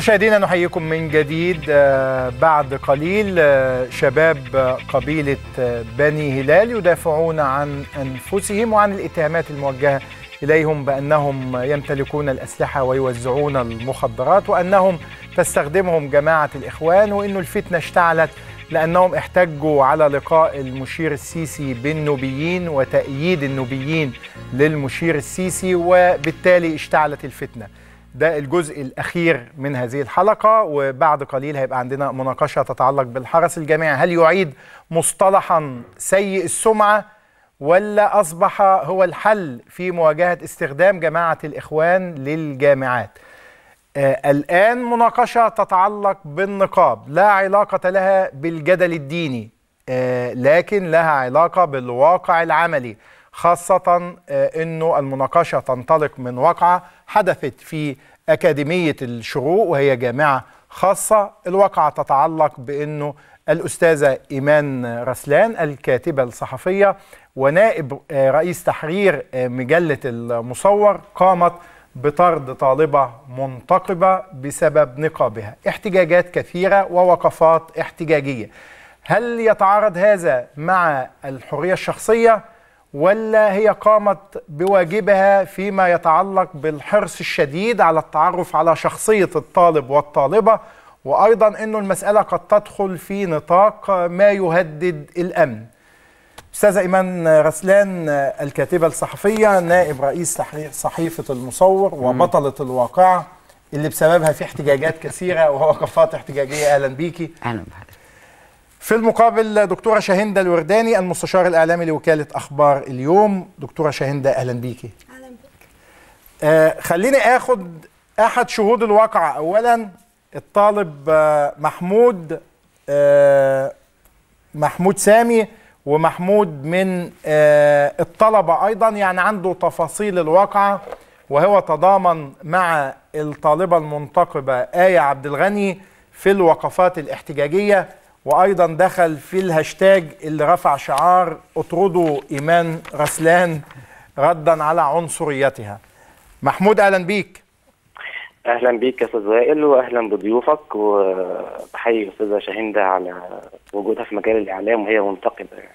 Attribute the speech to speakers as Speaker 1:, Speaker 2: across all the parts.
Speaker 1: مشاهدينا نحييكم من جديد بعد قليل شباب قبيلة بني هلال يدافعون عن أنفسهم وعن الاتهامات الموجهة إليهم بأنهم يمتلكون الأسلحة ويوزعون المخدرات وأنهم تستخدمهم جماعة الإخوان وأن الفتنة اشتعلت لأنهم احتجوا على لقاء المشير السيسي بالنوبيين وتأييد النوبيين للمشير السيسي وبالتالي اشتعلت الفتنة ده الجزء الأخير من هذه الحلقة وبعد قليل هيبقى عندنا مناقشة تتعلق بالحرس الجامعي هل يعيد مصطلحا سيء السمعة ولا أصبح هو الحل في مواجهة استخدام جماعة الإخوان للجامعات آه الآن مناقشة تتعلق بالنقاب لا علاقة لها بالجدل الديني آه لكن لها علاقة بالواقع العملي خاصة آه أنه المناقشة تنطلق من واقعة حدثت في أكاديمية الشروق وهي جامعة خاصة الواقعة تتعلق بأنه الأستاذة إيمان رسلان الكاتبة الصحفية ونائب رئيس تحرير مجلة المصور قامت بطرد طالبة منتقبة بسبب نقابها احتجاجات كثيرة ووقفات احتجاجية هل يتعارض هذا مع الحرية الشخصية ولا هي قامت بواجبها فيما يتعلق بالحرص الشديد على التعرف على شخصية الطالب والطالبة وأيضا أنه المسألة قد تدخل في نطاق ما يهدد الأمن أستاذة إيمان رسلان الكاتبة الصحفية نائب رئيس تحرير صحيفة المصور وبطلة الواقعة اللي بسببها في احتجاجات كثيرة ووقفات احتجاجية أهلا بيكي
Speaker 2: أهلا بحضرتك
Speaker 1: في المقابل دكتورة شاهندة الورداني المستشار الإعلامي لوكالة أخبار اليوم دكتورة شاهندة أهلا بيكي
Speaker 3: أهلا بك
Speaker 1: آه خليني أخد أحد شهود الواقعة أولا الطالب آه محمود آه محمود سامي ومحمود من آه الطلبة أيضا يعني عنده تفاصيل الواقعة وهو تضامن مع الطالبة المنتقبة آية عبد الغني في الوقفات الاحتجاجية وأيضا دخل في الهاشتاج اللي رفع شعار اطردوا إيمان رسلان ردا على عنصريتها محمود أهلا بيك
Speaker 4: اهلا بيك يا استاذ وائل واهلا بضيوفك وبحيي استاذه شاهنده على وجودها في مجال الاعلام وهي منتقبه يعني.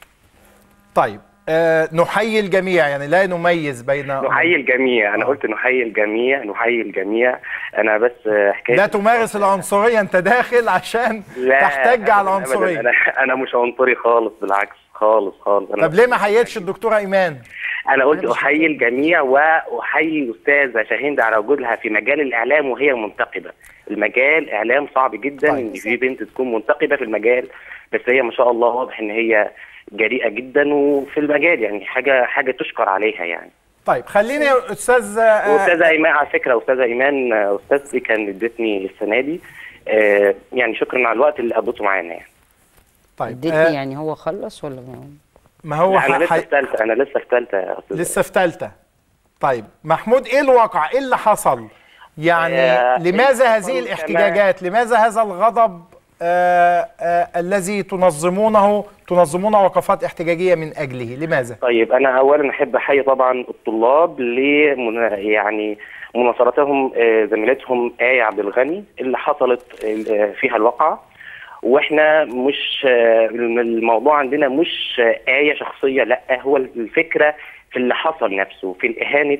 Speaker 1: طيب آه نحيي الجميع يعني لا نميز بين
Speaker 4: نحيي الجميع انا قلت نحيي الجميع نحيي الجميع انا بس حكايه
Speaker 1: لا تمارس العنصريه انت داخل عشان
Speaker 4: لا
Speaker 1: تحتج على العنصريه
Speaker 4: انا انا مش عنصري خالص بالعكس خالص خالص
Speaker 1: أنا طب ليه ما حييتش الدكتوره ايمان
Speaker 4: انا قلت احيي الجميع واحيي استاذه شاهين على وجودها في مجال الاعلام وهي منتقبه المجال اعلام صعب جدا ان في بنت تكون منتقبه في المجال بس هي ما شاء الله واضح ان هي جريئه جدا وفي المجال يعني حاجه حاجه تشكر عليها يعني
Speaker 1: طيب خليني يا استاذ
Speaker 4: استاذه ايمان على فكره استاذه ايمان استاذتي كان ادتني السنه دي آه يعني شكرا على الوقت اللي قضيته معانا يعني
Speaker 2: طيب ادتني آه يعني هو خلص ولا
Speaker 1: ما هو
Speaker 4: انا لسه في ثالثه انا لسه في ثالثه يا استاذ
Speaker 1: لسه في ثالثه طيب محمود ايه الواقع ايه اللي حصل يعني آه لماذا هذه الاحتجاجات لماذا هذا الغضب آه آه الذي تنظمونه تنظمون وقفات احتجاجيه من اجله لماذا
Speaker 4: طيب انا اولا احب احيي طبعا الطلاب ل يعني مناصرتهم آه زميلتهم ايه عبد الغني اللي حصلت فيها الواقعه واحنا مش الموضوع عندنا مش آية شخصية لا هو الفكرة في اللي حصل نفسه في إهانة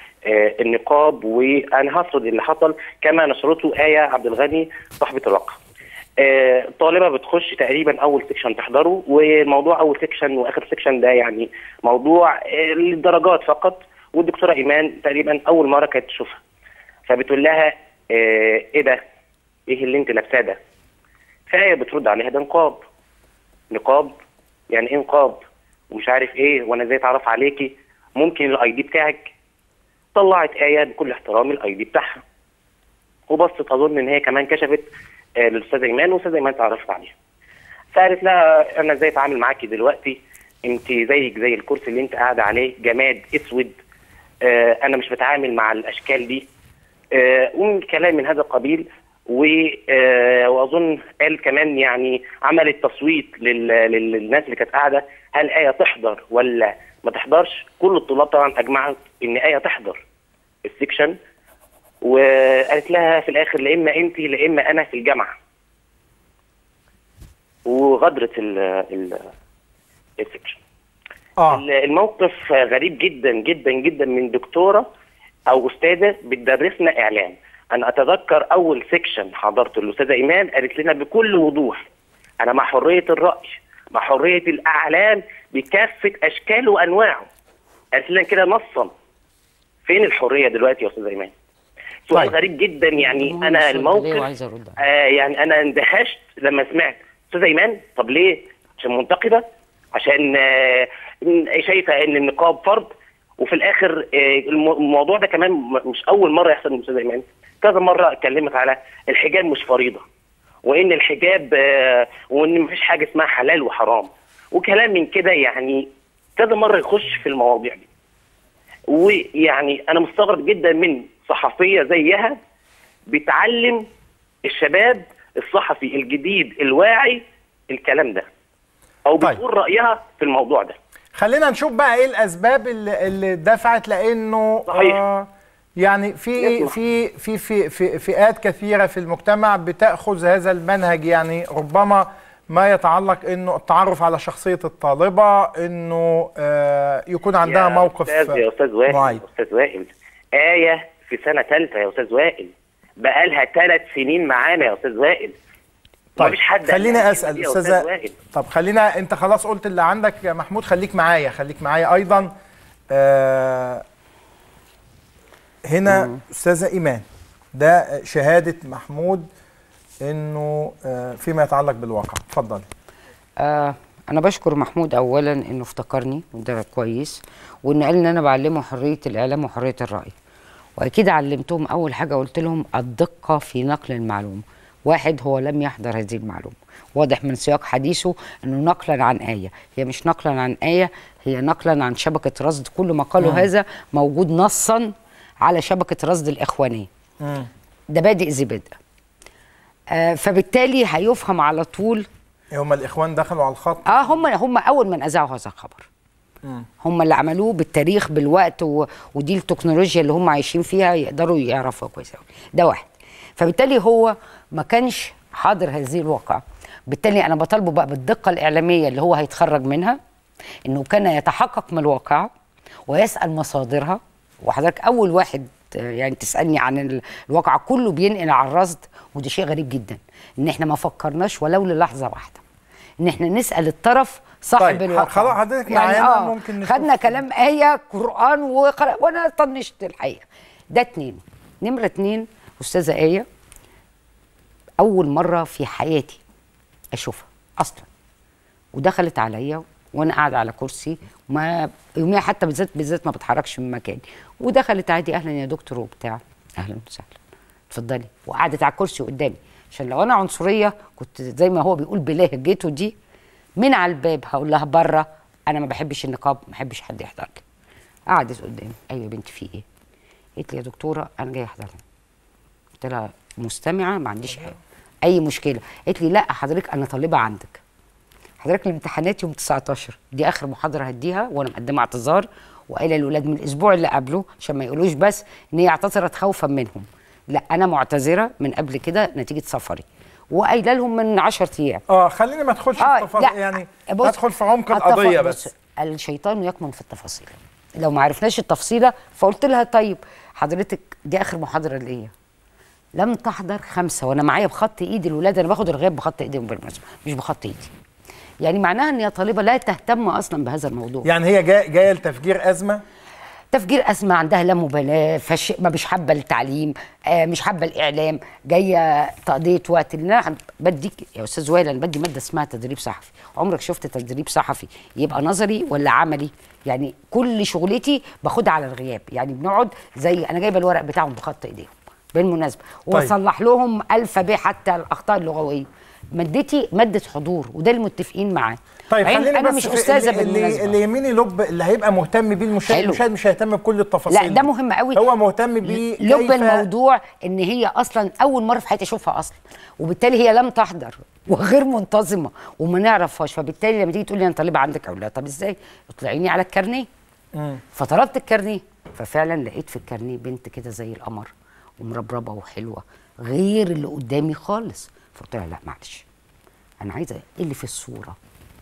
Speaker 4: النقاب وأنا هفرض اللي حصل كما نشرته آية عبد الغني صاحبة الواقع طالبة بتخش تقريبا أول سيكشن تحضره وموضوع أول سيكشن وآخر سيكشن ده يعني موضوع للدرجات فقط والدكتورة إيمان تقريبا أول مرة كانت تشوفها فبتقول لها إيه ده؟ إيه اللي أنت لابساه ده؟ فهي بترد عليها ده نقاب نقاب يعني ايه نقاب ومش عارف ايه وانا ازاي اتعرف عليكي ممكن الاي دي بتاعك طلعت ايه بكل احترام الاي دي بتاعها وبصت اظن ان هي كمان كشفت آه للاستاذه ايمان والاستاذه ايمان اتعرفت عليها فقالت لها انا ازاي اتعامل معاكي دلوقتي انت زيك زي الكرسي اللي انت قاعده عليه جماد اسود آه انا مش بتعامل مع الاشكال دي آه ومن كلام من هذا القبيل واظن قال كمان يعني عملت تصويت للناس اللي كانت قاعده هل ايه تحضر ولا ما تحضرش كل الطلاب طبعا اجمعت ان ايه تحضر السكشن وقالت لها في الاخر لا اما انت لا اما انا في الجامعه وغدرت ال ال السكشن
Speaker 1: اه
Speaker 4: الموقف غريب جدا جدا جدا من دكتوره او استاذه بتدرسنا اعلام انا اتذكر اول سيكشن حضرته الاستاذه ايمان قالت لنا بكل وضوح انا مع حريه الراي مع حريه الاعلام بكافه اشكاله وانواعه قالت لنا كده نصا فين الحريه دلوقتي يا استاذه ايمان سؤال
Speaker 1: طيب.
Speaker 4: غريب جدا يعني
Speaker 2: هو
Speaker 4: انا
Speaker 2: السؤال ده ليه
Speaker 4: الموقف
Speaker 2: وعايز أرد عليه؟
Speaker 4: آه يعني انا اندهشت لما سمعت استاذه ايمان طب ليه عشان منتقده عشان آه شايفه ان النقاب فرض وفي الاخر آه الم- الموضوع ده كمان م- مش اول مره يحصل من استاذه ايمان كذا مره اتكلمت على الحجاب مش فريضه وان الحجاب آه وان مفيش حاجه اسمها حلال وحرام وكلام من كده يعني كذا مره يخش في المواضيع دي ويعني انا مستغرب جدا من صحفيه زيها بتعلم الشباب الصحفي الجديد الواعي الكلام ده او
Speaker 1: طيب.
Speaker 4: بتقول رايها في الموضوع ده
Speaker 1: خلينا نشوف بقى ايه الاسباب اللي, اللي دفعت لانه
Speaker 4: صحيح.
Speaker 1: آه يعني في
Speaker 4: يسمح.
Speaker 1: في في في في فئات كثيره في المجتمع بتاخذ هذا المنهج يعني ربما ما يتعلق انه التعرف على شخصيه الطالبه انه آه يكون عندها
Speaker 4: يا
Speaker 1: موقف
Speaker 4: استاذ يا استاذ وائل
Speaker 1: معين
Speaker 4: استاذ وائل ايه في سنه ثالثه يا استاذ وائل بقالها ثلاث سنين معانا يا استاذ وائل
Speaker 1: طيب
Speaker 4: مفيش حد قال
Speaker 1: خليني
Speaker 4: لها
Speaker 1: اسال
Speaker 4: كده يا
Speaker 1: استاذه
Speaker 4: وائل.
Speaker 1: طب خلينا انت خلاص قلت اللي عندك يا محمود خليك معايا خليك معايا ايضا آه هنا استاذه ايمان ده شهاده محمود انه آه فيما يتعلق بالواقع اتفضلي
Speaker 2: آه انا بشكر محمود اولا انه افتكرني وده كويس وان قال ان انا بعلمه حريه الاعلام وحريه الراي واكيد علمتهم اول حاجه قلت لهم الدقه في نقل المعلومه واحد هو لم يحضر هذه المعلومه واضح من سياق حديثه انه نقلا عن ايه هي مش نقلا عن ايه هي نقلا عن شبكه رصد كل ما قالوا هذا موجود نصا على شبكه رصد الاخوانيه ده بادئ ذي بدء آه فبالتالي هيفهم على طول
Speaker 1: هم الاخوان دخلوا على الخط
Speaker 2: اه هم هم اول من اذاعوا هذا الخبر هم اللي عملوه بالتاريخ بالوقت و... ودي التكنولوجيا اللي هم عايشين فيها يقدروا يعرفوا كويس قوي ده واحد فبالتالي هو ما كانش حاضر هذه الواقعة بالتالي انا بطالبه بقى بالدقه الاعلاميه اللي هو هيتخرج منها انه كان يتحقق من الواقعه ويسال مصادرها وحضرتك اول واحد آه، يعني تسالني عن ال- الواقع كله بينقل على الرصد وده شيء غريب جدا ان احنا ما فكرناش ولو للحظه واحده ان احنا نسال الطرف صاحب
Speaker 1: طيب،
Speaker 2: الواقع
Speaker 1: خلاص حضرتك معانا ممكن نشوف.
Speaker 2: خدنا كلام ايه قران وقرأ وانا طنشت الحقيقه ده اتنين نمره اتنين استاذه ايه اول مره في حياتي اشوفها اصلا ودخلت عليا وانا قاعده على كرسي ما يوميها حتى بالذات بالذات ما بتحركش من مكاني ودخلت عادي اهلا يا دكتور وبتاع اهلا وسهلا اتفضلي وقعدت على الكرسي قدامي عشان لو انا عنصريه كنت زي ما هو بيقول بلهجته دي من على الباب هقول لها بره انا ما بحبش النقاب ما بحبش حد يحضر لي قعدت قدامي ايوه يا بنتي في ايه قالت لي يا دكتوره انا جايه احضر لها قلت لها مستمعه ما عنديش حاجه اي مشكله قالت لي لا حضرتك انا طالبه عندك حضرتك الامتحانات يوم 19 دي اخر محاضره هديها وانا مقدمه اعتذار وقايله للاولاد من الاسبوع اللي قبله عشان ما يقولوش بس ان هي اعتذرت خوفا منهم لا انا معتذره من قبل كده نتيجه سفري وقايله لهم من 10 ايام
Speaker 1: اه خليني ما ادخلش في تفاصيل يعني
Speaker 2: بص،
Speaker 1: ادخل في عمق
Speaker 2: التف-
Speaker 1: القضيه
Speaker 2: بص،
Speaker 1: بس
Speaker 2: الشيطان يكمن في التفاصيل لو ما عرفناش التفصيله فقلت لها طيب حضرتك دي اخر محاضره ليا لم تحضر خمسه وانا معايا بخط ايدي الولاد انا باخد الغياب بخط ايديهم بالمناسبه مش بخط ايدي يعني معناها ان هي طالبه لا تهتم اصلا بهذا الموضوع
Speaker 1: يعني هي جايه جايه لتفجير ازمه
Speaker 2: تفجير أزمة عندها لا مبالاة فش... ما مش حابة التعليم آه مش حابة الإعلام جاية تقضية وقت لأن أنا بديك يا أستاذ وائل أنا بدي مادة اسمها تدريب صحفي عمرك شفت تدريب صحفي يبقى نظري ولا عملي يعني كل شغلتي باخدها على الغياب يعني بنقعد زي أنا جايبة الورق بتاعهم بخط إيديهم بالمناسبة
Speaker 1: طيب.
Speaker 2: وأصلح لهم ألف ب حتى الأخطاء اللغوية مادتي مادة حضور وده اللي متفقين معاه
Speaker 1: طيب
Speaker 2: عين-
Speaker 1: خليني
Speaker 2: أنا
Speaker 1: بس
Speaker 2: مش
Speaker 1: في
Speaker 2: أستاذة
Speaker 1: اللي, اللي,
Speaker 2: بالمناسبة
Speaker 1: اللي يهمني لب اللي هيبقى مهتم بيه المشاهد
Speaker 2: حلو.
Speaker 1: المشاهد مش هيهتم بكل التفاصيل
Speaker 2: لا ده مهم قوي
Speaker 1: هو مهتم بيه
Speaker 2: لب
Speaker 1: كيف-
Speaker 2: الموضوع ان هي اصلا اول مره في حياتي اشوفها اصلا وبالتالي هي لم تحضر وغير منتظمه وما نعرفهاش فبالتالي لما تيجي تقول لي انا طالبه عندك او لا طب ازاي اطلعيني على الكارنيه فطلبت الكارنيه ففعلا لقيت في الكارنيه بنت كده زي القمر ومربربه وحلوه غير اللي قدامي خالص فقلت لها لا معلش انا عايزه ايه اللي في الصوره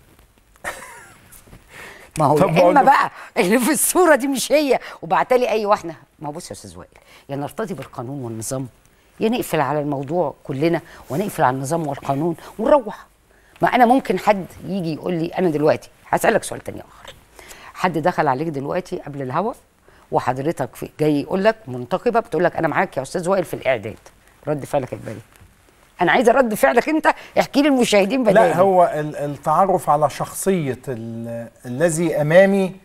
Speaker 2: ما هو
Speaker 1: طب
Speaker 2: يا
Speaker 1: بقول
Speaker 2: اما
Speaker 1: له-
Speaker 2: بقى اللي في الصوره دي مش هي وبعتلي اي واحده ما هو بص يا استاذ وائل يا نرتضي بالقانون والنظام يا نقفل على الموضوع كلنا ونقفل على النظام والقانون ونروح ما انا ممكن حد يجي يقول لي انا دلوقتي هسالك سؤال تاني اخر حد دخل عليك دلوقتي قبل الهوا وحضرتك في جاي يقول لك منتقبه بتقول لك انا معاك يا استاذ وائل في الاعداد رد فعلك هيبقى ايه؟ انا عايزه رد فعلك انت احكي لي المشاهدين بدالي
Speaker 1: لا هو ال- التعرف على شخصية ال- الذي أمامي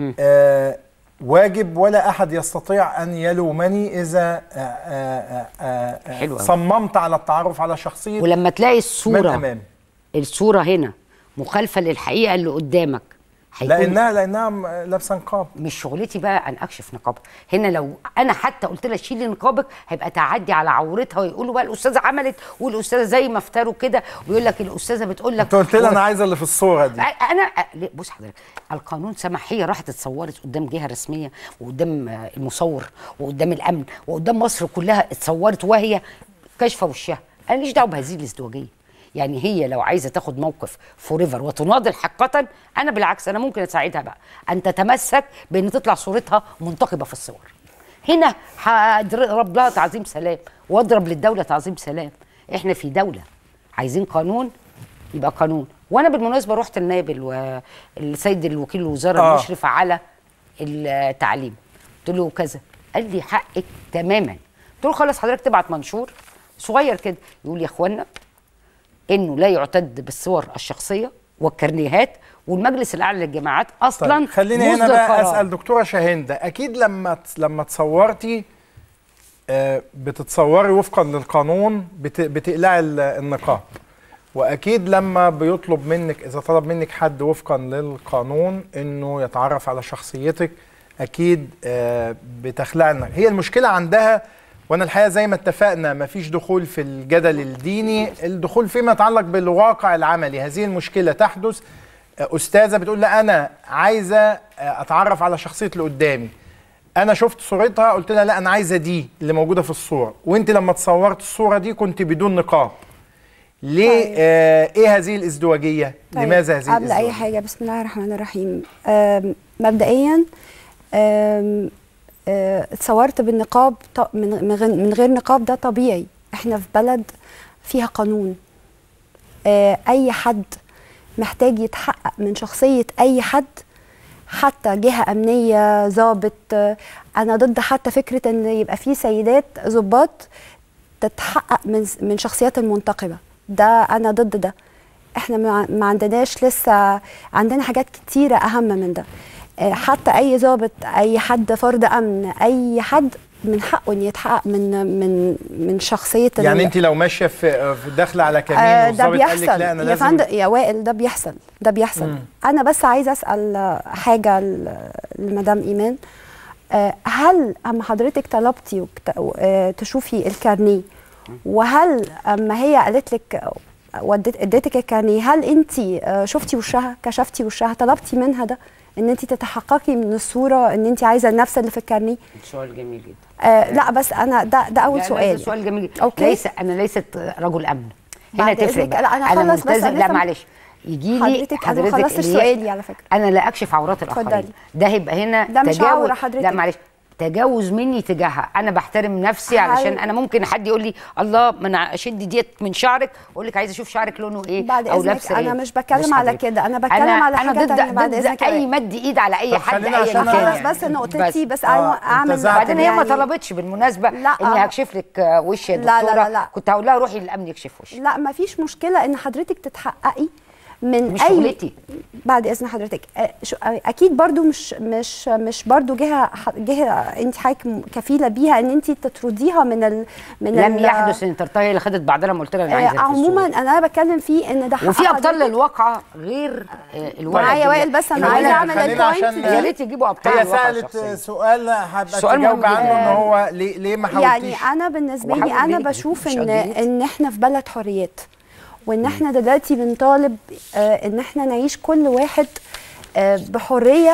Speaker 1: آه واجب ولا أحد يستطيع أن يلومني إذا آه آه آه آه
Speaker 2: حلو أوي.
Speaker 1: صممت على التعرف على شخصية
Speaker 2: ولما تلاقي
Speaker 1: من
Speaker 2: الصوره
Speaker 1: أمامي
Speaker 2: الصوره هنا مخالفه للحقيقه اللي قدامك هيكون
Speaker 1: لأنها لأنها م- لابسة نقاب
Speaker 2: مش شغلتي بقى ان اكشف نقابها هنا لو انا حتى قلت لها شيلي نقابك هيبقى تعدي على عورتها ويقولوا بقى الاستاذه عملت والاستاذه زي ما افتروا كده ويقول لك الاستاذه بتقول لك
Speaker 1: أنت قلت لي أنا عايزة اللي في الصورة دي
Speaker 2: انا ليه؟ بص حضرتك القانون سمح هي راحت اتصورت قدام جهه رسميه وقدام آه، المصور وقدام الامن وقدام مصر كلها اتصورت وهي كاشفه وشها انا ماليش دعوه بهذه الازدواجيه يعني هي لو عايزه تاخد موقف فوريفر وتناضل حقا انا بالعكس انا ممكن اساعدها بقى ان تتمسك بان تطلع صورتها منتقبه في الصور هنا هضرب لها تعظيم سلام واضرب للدوله تعظيم سلام احنا في دوله عايزين قانون يبقى قانون وانا بالمناسبه رحت النائب الو... السيد الوكيل الوزاره
Speaker 1: آه.
Speaker 2: المشرف على التعليم قلت له كذا قال لي حقك تماما قلت له خلاص حضرتك تبعت منشور صغير كده يقول يا اخوانا انه لا يعتد بالصور الشخصيه والكرنيهات والمجلس الاعلى للجامعات اصلا
Speaker 1: طيب خليني هنا
Speaker 2: مصدر
Speaker 1: بقى
Speaker 2: قرار.
Speaker 1: اسال دكتوره شاهندة اكيد لما لما تصورتي آه، بتتصوري وفقا للقانون بت- بتقلعي ال- النقاب واكيد لما بيطلب منك اذا طلب منك حد وفقا للقانون انه يتعرف على شخصيتك اكيد آه، بتخلعي النقاب هي المشكله عندها وانا الحقيقه زي ما اتفقنا مفيش دخول في الجدل الديني الدخول فيما يتعلق بالواقع العملي هذه المشكله تحدث استاذه بتقول لا انا عايزه اتعرف على شخصيه اللي قدامي انا شفت صورتها قلت لها لا انا عايزه دي اللي موجوده في الصوره وانت لما تصورت الصوره دي كنت بدون نقاب ليه
Speaker 3: طيب.
Speaker 1: آه ايه هذه الازدواجيه
Speaker 3: طيب،
Speaker 1: لماذا هذه
Speaker 3: قبل
Speaker 1: الازدواجيه
Speaker 3: اي حاجه بسم الله الرحمن الرحيم آم، مبدئيا آم، آه، اتصورت بالنقاب ط- من من غير- من غير نقاب ده طبيعي احنا في بلد فيها قانون آه، اي حد محتاج يتحقق من شخصيه اي حد حتى جهه امنيه ضابط آه، انا ضد حتى فكره ان يبقى في سيدات ضباط تتحقق من من شخصيات المنتقبه ده انا ضد ده احنا ما ما عندناش لسه عندنا حاجات كتيره اهم من ده آه، حتى اي ضابط اي حد فرد امن اي حد من حقه ان يتحقق من من من شخصيه ال-
Speaker 1: يعني انت لو ماشيه في في داخله على كمين
Speaker 3: آه، ده
Speaker 1: والظابط قال لك
Speaker 3: بيحصل
Speaker 1: لا انا
Speaker 3: يا
Speaker 1: لازم
Speaker 3: فندم يا وائل ده بيحصل ده بيحصل
Speaker 1: مم.
Speaker 3: انا بس عايزه اسال آه، حاجه ل- لمدام ايمان آه، هل اما حضرتك طلبتي وكت- آه، تشوفي الكارنيه وهل اما هي قالت لك وديت اديتك الكارنيه هل انت شفتي وشها كشفتي وشها طلبتي منها ده ان انت تتحققي من الصوره ان انت عايزه النفس اللي في الكارنيه
Speaker 2: سؤال جميل جدا
Speaker 3: آه لا بس انا ده ده اول
Speaker 2: لا، لا،
Speaker 3: سؤال
Speaker 2: ده سؤال جميل جدا
Speaker 3: أوكي.
Speaker 2: ليس انا ليست رجل امن هنا
Speaker 3: بعد
Speaker 2: تفرق
Speaker 3: إذنك،
Speaker 2: بقى.
Speaker 3: لا، أنا هخلص بس،
Speaker 2: ملتزم
Speaker 3: أنا
Speaker 2: لا
Speaker 3: لسه-
Speaker 2: معلش يجي لي
Speaker 3: حضرتك انا ما خلصتش
Speaker 2: اللي هي-
Speaker 3: سؤالي على فكره
Speaker 2: انا لا اكشف عورات الاخرين
Speaker 3: اتفضلي.
Speaker 2: ده هيبقى هنا
Speaker 3: ده مش
Speaker 2: تجاوز
Speaker 3: عورة حضرتك.
Speaker 2: لا معلش تجاوز مني تجاهها انا بحترم نفسي
Speaker 3: هل-
Speaker 2: علشان انا ممكن حد يقول لي الله ما انا اشد ديت من شعرك اقول لك عايزه اشوف شعرك لونه ايه
Speaker 3: بعد
Speaker 2: او
Speaker 3: إذنك،
Speaker 2: لابسه
Speaker 3: أنا
Speaker 2: ايه
Speaker 3: مش بتكلم
Speaker 2: بص
Speaker 3: على
Speaker 2: حضرتك،
Speaker 3: كده، أنا بتكلم
Speaker 2: أنا
Speaker 3: على
Speaker 2: انا
Speaker 3: حاجة
Speaker 2: ضد
Speaker 3: تانية بعد
Speaker 2: ضد
Speaker 3: إذنك يا
Speaker 2: اي
Speaker 3: وائل.
Speaker 2: مد ايد على اي
Speaker 1: طب
Speaker 2: حد
Speaker 1: خلينا
Speaker 2: اي
Speaker 1: عشان
Speaker 2: مكان
Speaker 3: خلاص
Speaker 2: يعني.
Speaker 3: بس نقطتي بس
Speaker 1: آه،
Speaker 3: اعمل اعمل
Speaker 1: انتزعت
Speaker 2: بعدين هي ما
Speaker 3: يعني-
Speaker 2: طلبتش بالمناسبه
Speaker 3: لا،
Speaker 2: اني
Speaker 3: آه.
Speaker 2: هكشف لك آه، وش يا
Speaker 3: لا، لا،
Speaker 2: دكتوره
Speaker 3: لا، لا.
Speaker 2: كنت هقول لها روحي للامن يكشف وشك
Speaker 3: لا ما فيش مشكله ان حضرتك تتحققي من
Speaker 2: مش
Speaker 3: اي
Speaker 2: شغلتي.
Speaker 3: بعد اذن حضرتك آه، شو- آه، اكيد برضو مش مش مش برضو جهه ح- جهه انت حضرتك م- كفيله بيها ان انت تطرديها من ال من
Speaker 2: لم
Speaker 3: ال-
Speaker 2: يحدث ان ترتهي اللي خدت بعضنا لما قلت لها انا
Speaker 3: آه،
Speaker 2: عايزه في
Speaker 3: عموما
Speaker 2: الصورة.
Speaker 3: انا بتكلم فيه ان ده حق
Speaker 2: وفي ابطال
Speaker 3: حضرتك.
Speaker 2: للواقعه غير آه، الولد
Speaker 3: معايا وائل بس انا
Speaker 1: خلينا-
Speaker 3: عايزه اعمل
Speaker 1: خلينا
Speaker 3: البوينت
Speaker 1: عشان-
Speaker 3: دي.
Speaker 2: يا ريت يجيبوا ابطال
Speaker 1: هي
Speaker 2: الواقعة
Speaker 1: سالت
Speaker 2: الشخصية.
Speaker 1: سؤال هبقى
Speaker 2: سؤال مهم
Speaker 1: تجاوب عنه
Speaker 2: جداً.
Speaker 1: ان هو ليه ليه ما
Speaker 3: يعني
Speaker 1: حاولتيش
Speaker 3: انا بالنسبه لي
Speaker 2: وحاول
Speaker 3: انا
Speaker 2: ليه؟
Speaker 3: بشوف
Speaker 2: مش
Speaker 3: ان
Speaker 2: قضيتي.
Speaker 3: ان احنا في بلد حريات وان احنا دلوقتي بنطالب آه، ان احنا نعيش كل واحد آه، بحريه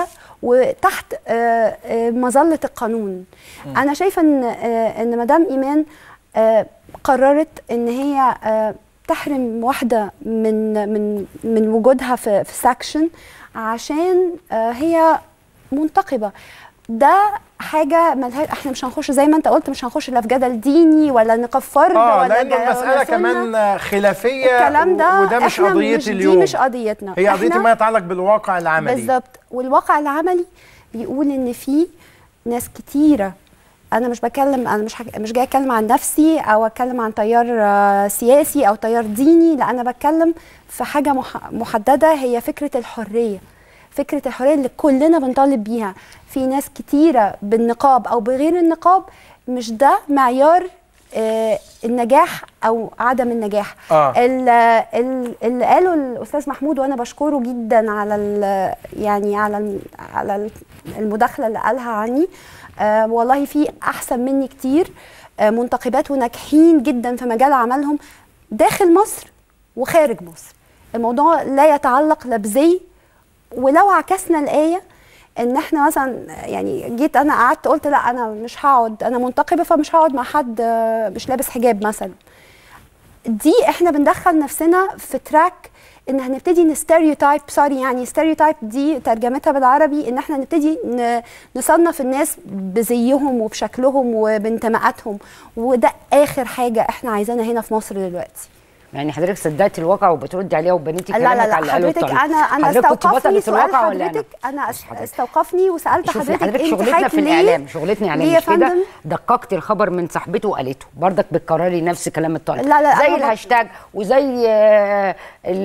Speaker 3: وتحت آه، آه، مظله القانون انا شايفه ان آه، ان مدام ايمان آه، قررت ان هي آه، تحرم واحده من من من وجودها في في ساكشن عشان آه، هي منتقبه ده حاجه ملهاش احنا مش هنخش زي ما انت قلت مش هنخش لا في جدل ديني ولا نقاش فرد
Speaker 1: اه
Speaker 3: ولا
Speaker 1: لان
Speaker 3: جا- ولا
Speaker 1: المساله
Speaker 3: سنة.
Speaker 1: كمان خلافيه
Speaker 3: الكلام ده
Speaker 1: وده مش
Speaker 3: إحنا
Speaker 1: قضيه
Speaker 3: مش
Speaker 1: اليوم
Speaker 3: دي مش قضيتنا
Speaker 1: هي قضيه
Speaker 3: إحنا-
Speaker 1: ما يتعلق بالواقع العملي
Speaker 3: بالظبط والواقع العملي بيقول ان في ناس كتيره انا مش بكلم انا مش حك... مش جاي اتكلم عن نفسي او اتكلم عن تيار آه، سياسي او تيار ديني لا انا بتكلم في حاجه مح... محدده هي فكره الحريه فكره الحريه اللي كلنا بنطالب بيها في ناس كتيره بالنقاب او بغير النقاب مش ده معيار آه، النجاح او عدم النجاح
Speaker 1: آه.
Speaker 3: ال- ال- اللي قاله الاستاذ محمود وانا بشكره جدا على ال- يعني على ال- على ال- المداخله اللي قالها عني آه والله في احسن مني كتير آه منتقبات وناجحين جدا في مجال عملهم داخل مصر وخارج مصر الموضوع لا يتعلق لا بزي ولو عكسنا الايه ان احنا مثلا يعني جيت انا قعدت قلت لا انا مش هقعد انا منتقبه فمش هقعد مع حد آه، مش لابس حجاب مثلا دي احنا بندخل نفسنا في تراك ان هنبتدي نستيريوتايب سوري يعني ستيريوتايب دي ترجمتها بالعربي ان احنا نبتدي ن- نصنف الناس بزيهم وبشكلهم وبانتماءاتهم وده اخر حاجه احنا عايزينها هنا في مصر دلوقتي
Speaker 2: يعني حضرتك صدقتي الواقع وبتردي عليها وبنيتي
Speaker 3: لا
Speaker 2: كلامك
Speaker 3: لا لا
Speaker 2: على اللي قاله
Speaker 3: حضرتك
Speaker 2: الطالب.
Speaker 3: انا انا
Speaker 2: حضرتك كنت
Speaker 3: استوقفني
Speaker 2: بطلة
Speaker 3: سؤال
Speaker 2: الواقع ولا
Speaker 3: حضرتك انا
Speaker 2: بص
Speaker 3: أس-
Speaker 2: حضرتك.
Speaker 3: استوقفني وسالت
Speaker 2: شوفي
Speaker 3: حضرتك
Speaker 2: حضرتك
Speaker 3: انت
Speaker 2: شغلتنا
Speaker 3: حضرتك
Speaker 2: في
Speaker 3: ليه
Speaker 2: الاعلام شغلتنا
Speaker 3: ليه
Speaker 2: اعلام
Speaker 3: يا
Speaker 2: مش كده
Speaker 3: فندم
Speaker 2: دققت الخبر من صاحبته وقالته برضك بتكرري نفس كلام الطالب
Speaker 3: لا، لا،
Speaker 2: زي
Speaker 3: أنا بق-
Speaker 2: الهاشتاج وزي آه،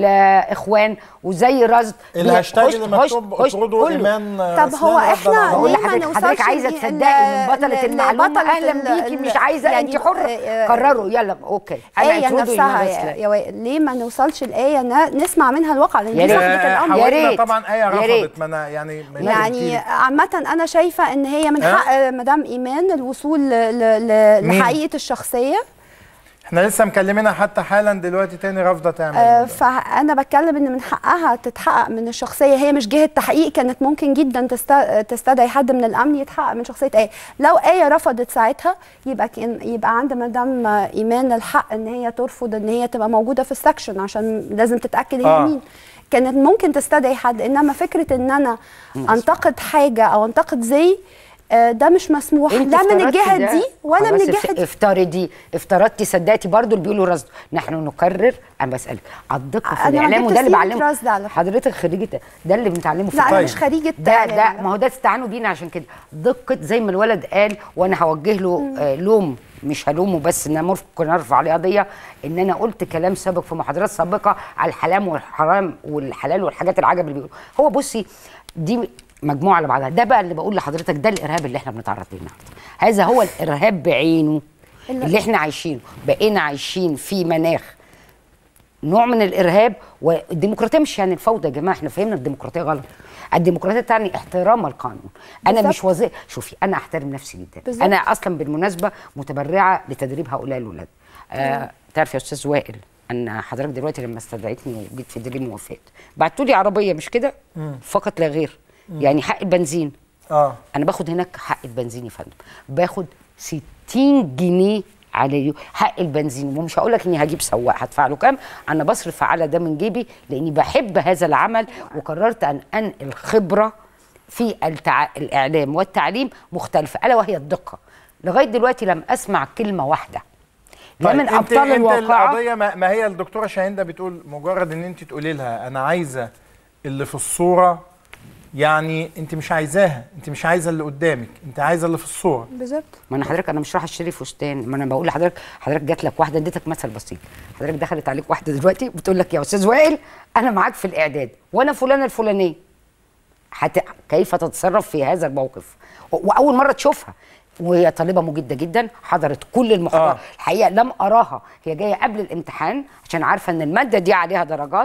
Speaker 2: الاخوان وزي رصد
Speaker 1: الهاشتاج
Speaker 2: خش-
Speaker 1: اللي
Speaker 2: خش-
Speaker 1: مكتوب
Speaker 2: خش
Speaker 1: اطردوا
Speaker 2: كله.
Speaker 1: ايمان
Speaker 3: طب
Speaker 1: رسلان
Speaker 3: هو
Speaker 1: ردا
Speaker 3: احنا
Speaker 1: على
Speaker 2: بقول
Speaker 3: ليه
Speaker 1: الله.
Speaker 3: ما
Speaker 2: لحضرتك حضرتك
Speaker 3: نوصلش
Speaker 2: عايزه
Speaker 3: ل-
Speaker 2: تصدقي من بطله
Speaker 3: ل-
Speaker 2: المعلومه
Speaker 3: لبطلة
Speaker 2: اهلا
Speaker 3: ال-
Speaker 2: بيكي
Speaker 3: ال-
Speaker 2: مش عايزه
Speaker 3: يعني
Speaker 2: انت حره
Speaker 3: آه،
Speaker 2: قرروا يلا اوكي انا
Speaker 3: آية
Speaker 2: اعترضوا
Speaker 3: نفسها
Speaker 2: إيمان
Speaker 3: يا,
Speaker 2: رسلان.
Speaker 3: يا وائل ليه ما نوصلش الآية ن- نسمع منها الواقع لأن
Speaker 2: يا
Speaker 3: دي
Speaker 2: ريت.
Speaker 3: صاحبة
Speaker 1: آه،
Speaker 3: الأمر
Speaker 2: يا
Speaker 1: حاولنا
Speaker 2: ريت.
Speaker 1: طبعا ايه
Speaker 2: يا ريت.
Speaker 1: رفضت ما انا يعني ما
Speaker 3: يعني
Speaker 1: قلتيلي.
Speaker 3: عامة أنا شايفة إن هي من
Speaker 1: ها؟
Speaker 3: حق مدام إيمان الوصول ل- ل-
Speaker 1: مين؟
Speaker 3: لحقيقة الشخصية
Speaker 1: احنا لسه مكلمينها حتى حالا دلوقتي تاني رافضه تعمل
Speaker 3: آه،
Speaker 1: ده.
Speaker 3: فأنا بتكلم إن من حقها تتحقق من الشخصية هي مش جهة تحقيق كانت ممكن جدا تست- تستدعي حد من الأمن يتحقق من شخصية آية لو آية رفضت ساعتها يبقى كان يبقى عند مدام إيمان الحق إن هي ترفض إن هي تبقى موجودة في السكشن عشان لازم تتأكد هي
Speaker 1: آه.
Speaker 3: مين كانت ممكن تستدعي حد انما فكره ان انا انتقد حاجه او انتقد زي آه، ده مش مسموح
Speaker 2: انت
Speaker 3: لا من
Speaker 2: افترضتي
Speaker 3: الجهه
Speaker 2: ده.
Speaker 3: دي ولا من
Speaker 2: خلاص
Speaker 3: الجهه
Speaker 2: اف-
Speaker 3: دي
Speaker 2: افترضي افترضتي صدقتي برضو اللي بيقولوا رصد نحن نكرر انا بسالك على الدقه في
Speaker 3: أنا ما
Speaker 2: الاعلام
Speaker 3: جبت
Speaker 2: وده اللي
Speaker 3: سيرة
Speaker 2: بعلمه
Speaker 3: رصد على فكرة.
Speaker 2: حضرتك خريجه ده اللي بنتعلمه في
Speaker 3: لا انا
Speaker 2: الطب.
Speaker 3: مش خريجه
Speaker 2: ده
Speaker 3: إعلام.
Speaker 2: ده ما هو ده استعانوا بينا عشان كده دقه زي ما الولد قال وانا هوجه له آه لوم مش هلومه بس ان انا ممكن ارفع عليه قضيه ان انا قلت كلام سابق في محاضرات سابقه على الحلال والحرام والحلال والحاجات العجب اللي بيقولوا هو بصي دي مجموعه على بعضها ده بقى اللي بقول لحضرتك ده الارهاب اللي احنا بنتعرض له النهارده هذا هو الارهاب بعينه
Speaker 3: اللي-
Speaker 2: اللي احنا عايشينه بقينا عايشين في مناخ نوع من الارهاب والديمقراطيه مش يعني الفوضى يا جماعه احنا فهمنا الديمقراطيه غلط الديمقراطيه تعني احترام القانون انا
Speaker 3: بالظبط.
Speaker 2: مش وظيفه شوفي انا احترم نفسي جدا
Speaker 3: بالظبط.
Speaker 2: انا اصلا بالمناسبه متبرعه لتدريب هؤلاء الاولاد آه تعرف يا استاذ وائل ان حضرتك دلوقتي لما استدعيتني وجيت في دريم ووفات بعتوا لي عربيه مش كده فقط لا غير يعني حق البنزين
Speaker 1: اه
Speaker 2: انا باخد هناك حق البنزين يا فندم باخد 60 جنيه على اليوم حق البنزين ومش هقول لك اني هجيب سواق هدفع له كام انا بصرف على ده من جيبي لاني بحب هذا العمل وقررت ان انقل خبره في التع... الاعلام والتعليم مختلفه الا وهي الدقه لغايه دلوقتي لم اسمع كلمه واحده لا من
Speaker 1: انت
Speaker 2: ابطال
Speaker 1: انت
Speaker 2: الواقعه
Speaker 1: القضيه ما, ما هي الدكتوره شاهنده بتقول مجرد ان انت تقولي لها انا عايزه اللي في الصوره يعني انت مش عايزاها انت مش عايزه اللي قدامك انت عايزه اللي في الصوره
Speaker 3: بالظبط
Speaker 2: ما انا حضرتك انا مش رايح اشتري فستان ما انا بقول لحضرتك حضرتك جات لك واحده اديتك مثل بسيط حضرتك دخلت عليك واحده دلوقتي بتقول لك يا استاذ وائل انا معاك في الاعداد وانا فلانه الفلانيه حت... كيف تتصرف في هذا الموقف و- واول مره تشوفها وهي طالبه مجده جدا حضرت كل المحاضرات
Speaker 1: آه.
Speaker 2: الحقيقه لم اراها هي جايه قبل الامتحان عشان عارفه ان الماده دي عليها درجات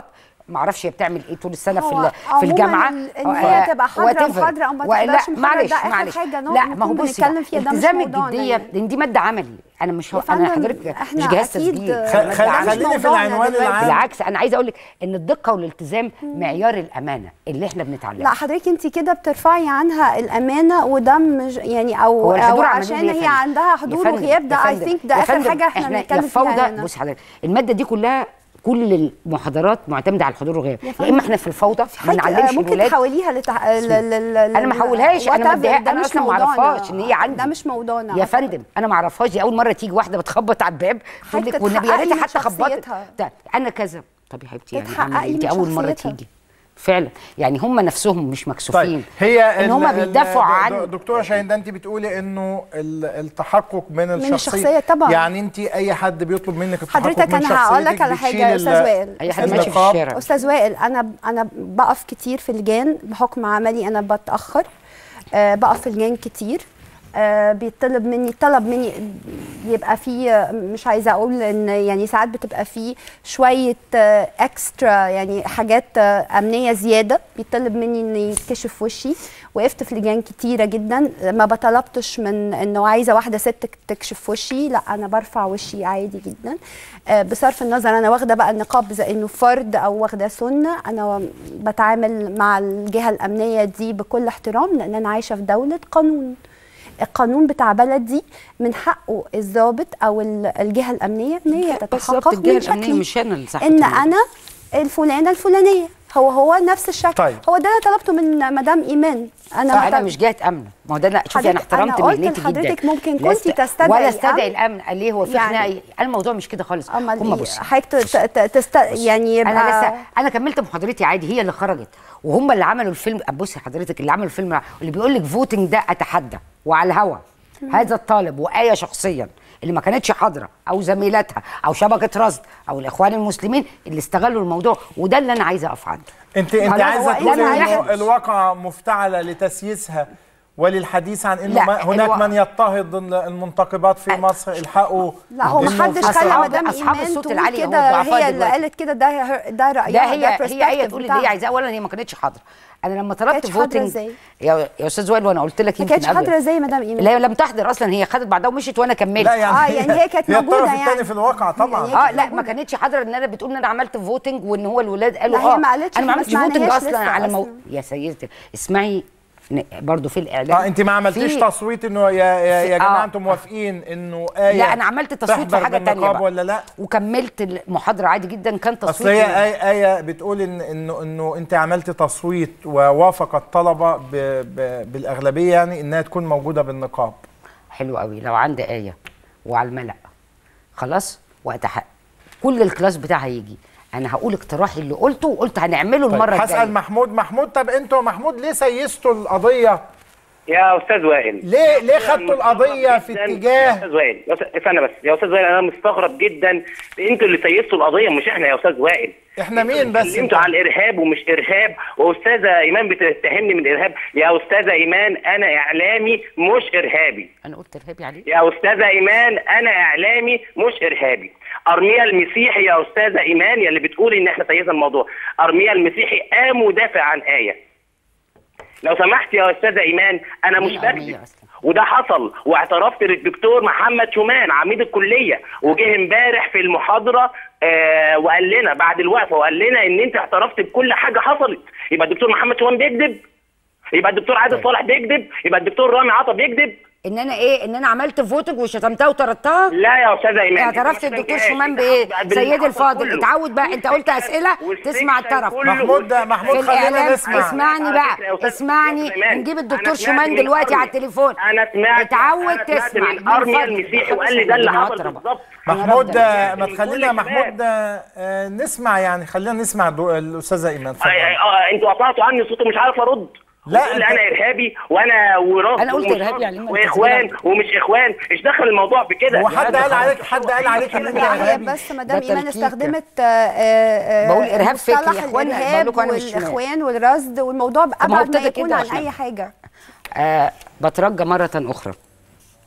Speaker 2: ما اعرفش هي بتعمل ايه طول السنه في
Speaker 3: هو
Speaker 2: ال- في
Speaker 3: عموماً
Speaker 2: الجامعه
Speaker 3: ال- إن هي تبقى حاضرة
Speaker 2: whatever.
Speaker 3: محاضرة أو ما
Speaker 2: ولا-
Speaker 3: تحضرش محاضرة،
Speaker 2: معلش
Speaker 3: ده آخر
Speaker 2: معلش
Speaker 3: حاجة نقعد
Speaker 2: لا ما هو
Speaker 3: نكون
Speaker 2: بصي
Speaker 3: بنتكلم
Speaker 2: بقى،
Speaker 3: فيها، ده مش
Speaker 2: التزام
Speaker 3: موضوعنا
Speaker 2: الجديه
Speaker 3: يعني.
Speaker 2: لان دي ماده عملي انا مش
Speaker 3: يا
Speaker 2: انا
Speaker 3: فندم،
Speaker 2: حضرتك
Speaker 3: إحنا
Speaker 2: مش جهاز
Speaker 3: أكيد
Speaker 2: تسجيل
Speaker 3: خ-
Speaker 2: أنا
Speaker 3: خ-
Speaker 2: مادة عملي.
Speaker 1: خليني في
Speaker 3: موضوعنا
Speaker 1: العنوان
Speaker 3: دلوقتي.
Speaker 1: العام
Speaker 2: بالعكس انا عايزه اقول لك ان الدقه والالتزام معيار الامانه اللي احنا بنتعلمه
Speaker 3: لا حضرتك انت كده بترفعي عنها الامانه وده مش يعني او
Speaker 2: هو
Speaker 3: او
Speaker 2: الحضور عملي
Speaker 3: عشان
Speaker 2: ليه يا
Speaker 3: هي
Speaker 2: فندم؟
Speaker 3: عندها
Speaker 2: يا
Speaker 3: حضور
Speaker 2: فندم،
Speaker 3: وغياب ده
Speaker 2: يا
Speaker 3: اي
Speaker 2: فندم،
Speaker 3: ثينك ده
Speaker 2: يا
Speaker 3: اخر
Speaker 2: فندم،
Speaker 3: حاجه احنا
Speaker 2: احنا
Speaker 3: بنتكلم
Speaker 2: يا فوضى
Speaker 3: فيها هنا
Speaker 2: بص حضرتك الماده دي كلها كل المحاضرات معتمده على الحضور والغياب
Speaker 3: يا
Speaker 2: يا
Speaker 3: فندم،
Speaker 2: اما احنا في الفوضى ما
Speaker 3: حضرتك، آه،
Speaker 2: نعلمش
Speaker 3: ممكن
Speaker 2: الولاد
Speaker 3: تحوليها لتح... ل... ل... ل...
Speaker 2: انا ما احولهاش انا
Speaker 3: whatever،
Speaker 2: مديها
Speaker 3: ده
Speaker 2: انا
Speaker 3: مش
Speaker 2: اصلا ما
Speaker 3: موضوعنا.
Speaker 2: اعرفهاش ان هي عندي
Speaker 3: ده مش موضوعنا
Speaker 2: يا فندم انا ما اعرفهاش دي اول مره تيجي واحده بتخبط على الباب تقول لك
Speaker 3: حضرتك
Speaker 2: والنبي يا ريت
Speaker 3: تتحققي من
Speaker 2: حتى خبطت
Speaker 3: شخصيتها.
Speaker 2: ده انا كذا طب يا حبيبتي يعني
Speaker 3: تتحققي
Speaker 2: اعمل إيه؟ انت
Speaker 3: من
Speaker 2: اول مره
Speaker 3: شخصيتها.
Speaker 2: تيجي فعلا يعني هم نفسهم مش مكسوفين
Speaker 1: طيب هي
Speaker 2: ان هم
Speaker 1: ال- ال-
Speaker 2: بيدافعوا
Speaker 1: د-
Speaker 2: عن
Speaker 1: دكتوره شاهين ده انت بتقولي انه ال- التحقق من الشخصيه
Speaker 3: الشخصية طبعاً.
Speaker 1: يعني انت اي حد بيطلب منك التحقق
Speaker 3: حضرتك
Speaker 1: من
Speaker 3: انا هقول لك
Speaker 1: شخصيتك
Speaker 3: على حاجه
Speaker 1: بتشيل
Speaker 3: يا
Speaker 1: ال-
Speaker 3: استاذ وائل
Speaker 2: اي حد ماشي في
Speaker 1: النقاب.
Speaker 2: الشارع
Speaker 3: استاذ وائل انا انا بقف كتير في اللجان بحكم عملي انا بتاخر أه بقف في اللجان كتير أه بيطلب مني طلب مني يبقى في مش عايزه اقول ان يعني ساعات بتبقى في شويه آه، اكسترا يعني حاجات آه، امنيه زياده بيطلب مني ان يتكشف وشي وقفت في لجان كتيره جدا ما بطلبتش من انه عايزه واحده ست تكشف وشي لا انا برفع وشي عادي جدا آه، بصرف النظر انا واخده بقى النقاب زي انه فرض او واخده سنه انا بتعامل مع الجهه الامنيه دي بكل احترام لان انا عايشه في دوله قانون القانون بتاع بلدي من حقه الضابط او ال- الجهه الامنيه ان هي
Speaker 2: بالظبط
Speaker 3: تتحقق
Speaker 2: الجهه
Speaker 3: من
Speaker 2: الامنيه
Speaker 3: شكلي
Speaker 2: مش انا اللي صح
Speaker 3: ان انا الفلانه الفلانيه هو هو نفس الشكل
Speaker 1: طيب.
Speaker 3: هو ده اللي طلبته من مدام ايمان انا
Speaker 2: انا
Speaker 3: محتاج-
Speaker 2: مش جهه امن ما هو ده انا شوفي انا
Speaker 3: حضرتك- أنا
Speaker 2: احترمت
Speaker 3: قلت
Speaker 2: مهنتي جدا
Speaker 3: لحضرتك ممكن
Speaker 2: لا
Speaker 3: كنتي
Speaker 2: است-
Speaker 3: تستدعي
Speaker 2: ولا استدعي
Speaker 3: أمن.
Speaker 2: الامن قال ليه هو في
Speaker 3: يعني-
Speaker 2: خناقه أنا الموضوع مش كده خالص
Speaker 3: امال
Speaker 2: هم
Speaker 3: إيه؟
Speaker 2: بص
Speaker 3: حضرتك ت- ت- تست... يعني يبقى
Speaker 2: انا لسه انا كملت محاضرتي عادي هي اللي خرجت وهم اللي عملوا الفيلم بصي حضرتك اللي عملوا الفيلم اللي بيقول لك فوتنج ده اتحدى وعلى الهوا هذا الطالب وايه شخصيا اللي ما كانتش حاضره او زميلتها او شبكه رصد او الاخوان المسلمين اللي استغلوا الموضوع وده اللي انا عايزه اقف عنده
Speaker 1: انت انت
Speaker 2: خلاص،
Speaker 1: عايزه
Speaker 2: هو
Speaker 1: تقولي
Speaker 2: لما
Speaker 1: انه
Speaker 2: يحدث.
Speaker 1: الواقعه مفتعله لتسييسها وللحديث عن انه
Speaker 2: لا،
Speaker 1: ما هناك
Speaker 2: الوا-
Speaker 1: من يضطهد المنتقبات في مصر الحقوا
Speaker 3: لا هو
Speaker 1: إنه
Speaker 3: ما حدش
Speaker 1: في
Speaker 3: خلى
Speaker 2: أصحاب-
Speaker 3: مدام
Speaker 2: أصحاب
Speaker 3: ايمان
Speaker 2: الصوت
Speaker 3: تقول
Speaker 2: العالي هو
Speaker 3: كده
Speaker 2: الضعفاء
Speaker 3: هي اللي
Speaker 2: دلوقتي.
Speaker 3: قالت كده ده ده رايها
Speaker 2: ده هي هي
Speaker 3: perspective
Speaker 2: هي تقول اللي هي
Speaker 3: بتاعها.
Speaker 2: عايزاه اولا هي ما كانتش حاضره انا لما طلبت
Speaker 3: كانتش حاضرة
Speaker 2: فوتنج
Speaker 3: إزاي؟
Speaker 2: يا يا استاذ وائل وانا قلت لك
Speaker 3: ما
Speaker 2: يمكن
Speaker 3: كانتش
Speaker 2: قبل.
Speaker 3: حاضره زي مدام ايمان
Speaker 2: لا هي لم تحضر اصلا هي خدت بعدها ومشيت وانا كملت
Speaker 1: لا يعني
Speaker 3: آه، يعني هي كانت موجودة
Speaker 1: الطرف
Speaker 3: يعني.
Speaker 1: الثاني في الواقع طبعا
Speaker 3: يعني هي
Speaker 2: اه لا ما كانتش حاضره ان انا بتقول ان انا عملت فوتنج وان هو الولاد قالوا
Speaker 3: لا، هي
Speaker 2: اه
Speaker 3: ما قالتش،
Speaker 2: انا ما
Speaker 3: إحنا
Speaker 2: عملتش
Speaker 3: ما
Speaker 2: فوتنج
Speaker 3: سمعناهاش
Speaker 2: اصلا
Speaker 3: لسه
Speaker 2: على مو...
Speaker 3: أصلاً.
Speaker 2: يا سيدتي اسمعي ن- برضو في الاعلام
Speaker 1: اه انت ما عملتيش
Speaker 2: في-
Speaker 1: تصويت انه يا يا, يا
Speaker 2: في-
Speaker 1: جماعه
Speaker 2: آه.
Speaker 1: انتم موافقين انه ايه
Speaker 2: لا انا عملت تصويت في
Speaker 1: تحضر
Speaker 2: حاجه تانية
Speaker 1: بالنقاب
Speaker 2: بقى
Speaker 1: ولا لا
Speaker 2: وكملت المحاضره عادي جدا كان تصويت
Speaker 1: اصل هي آية, آية بتقول ان انه انه انت عملت تصويت ووافق الطلبه ب ب بالاغلبيه يعني انها تكون موجوده بالنقاب
Speaker 2: حلو قوي لو عندي آية وعلى الملأ خلاص وقتها كل الكلاس بتاعها يجي انا هقول اقتراحي اللي قلته وقلت هنعمله
Speaker 1: طيب
Speaker 2: المره
Speaker 1: هسال
Speaker 2: الجايه
Speaker 1: محمود محمود طب انتوا محمود ليه سيستوا القضيه
Speaker 4: يا استاذ وائل
Speaker 1: ليه ليه خدتوا القضيه في
Speaker 4: جداً- يا
Speaker 1: اتجاه
Speaker 4: استاذ وائل يا أستاذ- استنى بس يا استاذ وائل انا مستغرب جدا انتوا اللي سيستوا القضيه مش احنا يا استاذ وائل
Speaker 1: احنا مين بس
Speaker 4: انتوا على الارهاب ومش ارهاب واستاذه ايمان بتتهمني من الارهاب يا استاذه ايمان انا اعلامي مش ارهابي
Speaker 2: انا قلت ارهابي عليه
Speaker 4: يا استاذه ايمان انا اعلامي مش ارهابي ارميا المسيحي يا استاذه ايمان يا اللي بتقولي ان احنا سيدنا الموضوع ارميا المسيحي قام ودافع عن ايه لو سمحت يا استاذه ايمان انا مش
Speaker 2: مين أرميا
Speaker 4: بكذب
Speaker 2: أصلاً؟
Speaker 4: وده حصل واعترفت للدكتور محمد شومان عميد الكليه وجه امبارح في المحاضره آه وقال لنا بعد الوقفه وقال لنا ان انت اعترفت بكل حاجه حصلت يبقى الدكتور محمد شومان بيكذب يبقى الدكتور عادل صالح بيكذب يبقى الدكتور رامي عطا بيكذب
Speaker 2: ان انا ايه ان انا عملت فوتنج وشتمتها وطردتها
Speaker 4: لا يا استاذه ايمان
Speaker 2: اعترفت
Speaker 4: أنت ما
Speaker 2: الدكتور
Speaker 4: فهمتهاش.
Speaker 2: شومان
Speaker 4: أنت
Speaker 2: بايه
Speaker 4: حافظ
Speaker 2: سيدي
Speaker 4: بالحصل
Speaker 2: الفاضل
Speaker 4: كله.
Speaker 2: اتعود بقى انت قلت اسئله
Speaker 4: والسكشن
Speaker 2: تسمع الطرف
Speaker 4: كله.
Speaker 1: محمود محمود
Speaker 2: في
Speaker 1: خلينا
Speaker 2: الإعلام
Speaker 1: نسمع
Speaker 2: اسمعني
Speaker 4: على
Speaker 2: بقى
Speaker 4: فكرة يا أستاذ-
Speaker 2: اسمعني
Speaker 4: أستاذ إيمان،
Speaker 2: نجيب
Speaker 4: أنا
Speaker 2: الدكتور
Speaker 4: سمعت
Speaker 2: شومان
Speaker 4: من
Speaker 2: دلوقتي على
Speaker 4: أرميا.
Speaker 2: التليفون
Speaker 4: انا سمعت
Speaker 2: اتعود
Speaker 4: أنا سمعت
Speaker 2: تسمع
Speaker 4: من ارميا
Speaker 2: فضلك.
Speaker 4: المسيحي وقال لي ده اللي
Speaker 2: خلاص،
Speaker 4: حصل
Speaker 2: بقى.
Speaker 4: بالظبط
Speaker 1: محمود
Speaker 2: أنا
Speaker 1: ما
Speaker 4: من
Speaker 1: تخلينا
Speaker 4: كل
Speaker 1: محمود آه، نسمع يعني خلينا نسمع دو- الاستاذه ايمان
Speaker 4: آه،
Speaker 1: اتفضل
Speaker 4: آه، انتوا قطعتوا عني صوتي مش عارف ارد
Speaker 1: لا،
Speaker 4: بتقول لي
Speaker 1: أنت-
Speaker 4: انا ارهابي وانا وراس
Speaker 2: أنا قلت
Speaker 4: ومش
Speaker 2: إرهابي
Speaker 4: راس
Speaker 2: يعني ما أنت
Speaker 4: واخوان
Speaker 2: زمان.
Speaker 4: ومش اخوان ايش دخل الموضوع بكده
Speaker 1: هو حد
Speaker 2: ده
Speaker 1: قال
Speaker 2: خلاص.
Speaker 1: عليك حد قال عليك ان انت
Speaker 3: لا هي
Speaker 1: ارهابي
Speaker 3: بس مدام
Speaker 2: ده
Speaker 3: ايمان
Speaker 2: تلكيكة.
Speaker 3: استخدمت آه، آه،
Speaker 2: بقول إرهاب فكري
Speaker 3: مصطلح
Speaker 2: يا إخوان،
Speaker 3: الإرهاب
Speaker 2: بقول لكم أنا مش شمال.
Speaker 3: والاخوان والرصد والموضوع
Speaker 2: ما هو
Speaker 3: ابعد ما
Speaker 2: ابتدى
Speaker 3: يكون
Speaker 2: كده
Speaker 3: عن
Speaker 2: عشان-
Speaker 3: اي حاجه
Speaker 2: آه بترجى مرة أخرى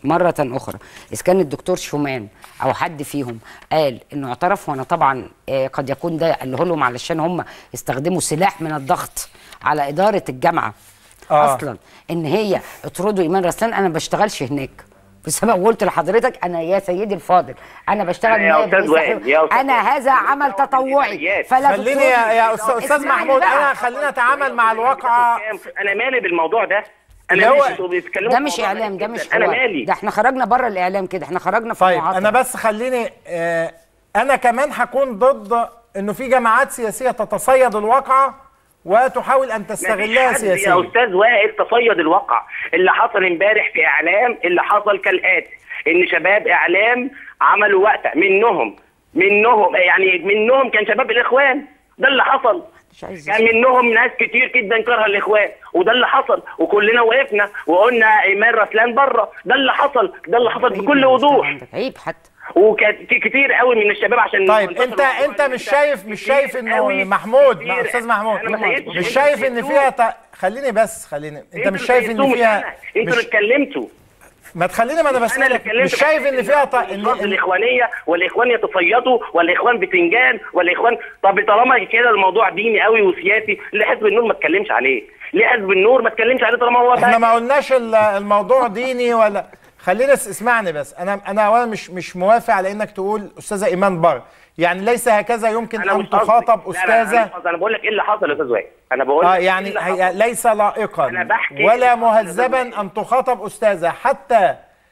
Speaker 2: مرة أخرى إذا كان الدكتور شومان أو حد فيهم قال إنه اعترف وأنا طبعا آه، قد يكون ده قاله لهم علشان هم استخدموا سلاح من الضغط على إدارة الجامعة
Speaker 1: آه.
Speaker 2: آه. أصلا إن هي اطردوا إيمان رسلان أنا ما بشتغلش هناك بسبب قلت لحضرتك انا يا سيدي الفاضل انا بشتغل
Speaker 4: يا
Speaker 2: نائب
Speaker 4: أستاذ
Speaker 2: رئيس
Speaker 4: وائل،
Speaker 2: تحرير.
Speaker 4: يا أستاذ
Speaker 2: انا
Speaker 4: وائل.
Speaker 2: هذا عمل تطوعي فلا
Speaker 1: خليني
Speaker 2: تطردني.
Speaker 1: يا, يا استاذ استاذ
Speaker 2: اسمعني
Speaker 1: محمود
Speaker 2: بقى.
Speaker 1: انا خلينا نتعامل مع الواقعه
Speaker 4: انا مالي بالموضوع ده
Speaker 1: اللي
Speaker 4: انا
Speaker 1: هو-
Speaker 4: مالي انتوا بيتكلموا
Speaker 2: ده
Speaker 4: في
Speaker 2: مش
Speaker 4: موضوع
Speaker 2: اعلام
Speaker 4: غريب
Speaker 2: ده
Speaker 4: جداً.
Speaker 2: مش
Speaker 4: انا
Speaker 2: حوار.
Speaker 4: مالي
Speaker 2: ده احنا خرجنا بره الاعلام كده احنا خرجنا في
Speaker 1: طيب
Speaker 2: معاطفة.
Speaker 1: انا بس خليني آه انا كمان هكون ضد انه في جماعات سياسيه تتصيد الواقعه وتحاول ان تستغلها
Speaker 4: مفيش حد يا
Speaker 1: سياسيا
Speaker 4: استاذ وائل تصيد الواقع اللي حصل امبارح في اعلام اللي حصل كالاتي ان شباب اعلام عملوا وقته منهم منهم يعني منهم كان شباب الاخوان ده اللي حصل
Speaker 2: مش عايز
Speaker 4: كان منهم ناس كتير جدا كره الاخوان وده اللي حصل وكلنا وقفنا وقلنا ايمان رسلان بره ده اللي حصل ده اللي حصل
Speaker 2: عيب
Speaker 4: بكل
Speaker 2: يا
Speaker 4: وضوح
Speaker 2: عندك عيب حتى
Speaker 4: وكانت كتير قوي من الشباب عشان
Speaker 1: طيب
Speaker 4: منتصر
Speaker 1: انت
Speaker 4: الموضوع
Speaker 1: انت
Speaker 4: إن
Speaker 1: مش
Speaker 4: أنت
Speaker 1: شايف مش
Speaker 4: كتير
Speaker 1: شايف انه
Speaker 4: قوي،
Speaker 1: محمود
Speaker 4: كتير.
Speaker 1: مع استاذ محمود
Speaker 4: أنا ما سيبتش.
Speaker 1: مش
Speaker 4: أنتوا
Speaker 1: شايف ان
Speaker 4: سيبتوه.
Speaker 1: فيها ت... خليني بس خليني انت
Speaker 4: انتوا
Speaker 1: مش شايف
Speaker 4: اللي
Speaker 1: ان
Speaker 4: مش
Speaker 1: فيها
Speaker 4: أنا. انتوا اللي
Speaker 1: مش...
Speaker 4: اتكلمتوا
Speaker 1: ما تخليني ما انا
Speaker 4: انا اللي
Speaker 1: بسالك
Speaker 4: اتكلمت
Speaker 1: مش شايف ان فيها ط...
Speaker 4: ان
Speaker 1: ان...
Speaker 4: الاخوانيه والاخوان يتصيدوا والاخوان بتنجان والاخوان طب طالما كده الموضوع ديني قوي وسياسي ليه حزب النور ما اتكلمش عليه؟ ليه حزب النور ما اتكلمش عليه طالما هو
Speaker 1: احنا
Speaker 4: بقى-
Speaker 1: ما قلناش ال- الموضوع ديني ولا خلينا اس- اسمعني بس انا انا اولا مش مش موافق على انك تقول استاذه ايمان بر يعني ليس هكذا يمكن
Speaker 4: انا
Speaker 1: ان
Speaker 4: مش قصدي.
Speaker 1: تخاطب
Speaker 4: لا، لا، أنا
Speaker 1: استاذه
Speaker 4: مش قصدي. انا بقول لك ايه اللي حصل يا استاذ وائل انا بقول
Speaker 1: اه
Speaker 4: لك إيه
Speaker 1: يعني
Speaker 4: اللي
Speaker 1: هي
Speaker 4: حصل.
Speaker 1: ليس لائقا
Speaker 4: أنا بحكي
Speaker 1: ولا
Speaker 4: اللي حصل
Speaker 1: مهذبا
Speaker 4: دلوقتي.
Speaker 1: ان تخاطب استاذه حتى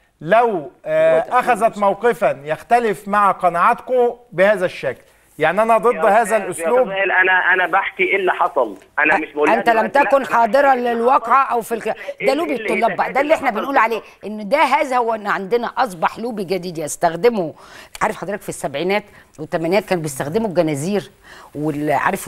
Speaker 1: لو آه اخذت موقفا يختلف مع قناعاتكم بهذا الشكل يعني انا ضد
Speaker 4: يا
Speaker 1: هذا
Speaker 4: أستاذ- يا
Speaker 1: الاسلوب
Speaker 4: أستاذ وائل، انا انا بحكي ايه اللي حصل انا مش بقول لها
Speaker 2: انت لم
Speaker 4: دلوقتي لا،
Speaker 2: تكن
Speaker 4: أنا
Speaker 2: حاضرا
Speaker 4: بحكي إيه اللي
Speaker 2: للواقعه
Speaker 4: حصل.
Speaker 2: او في الك...
Speaker 4: إيه
Speaker 2: ده لوبي
Speaker 4: اللي-
Speaker 2: الطلاب بقى ده اللي احنا
Speaker 4: حصل
Speaker 2: بنقول عليه ان ده هذا هو ان عندنا اصبح لوبي جديد يستخدمه عارف حضرتك في السبعينات والثمانينات كانوا بيستخدموا الجنازير والعارف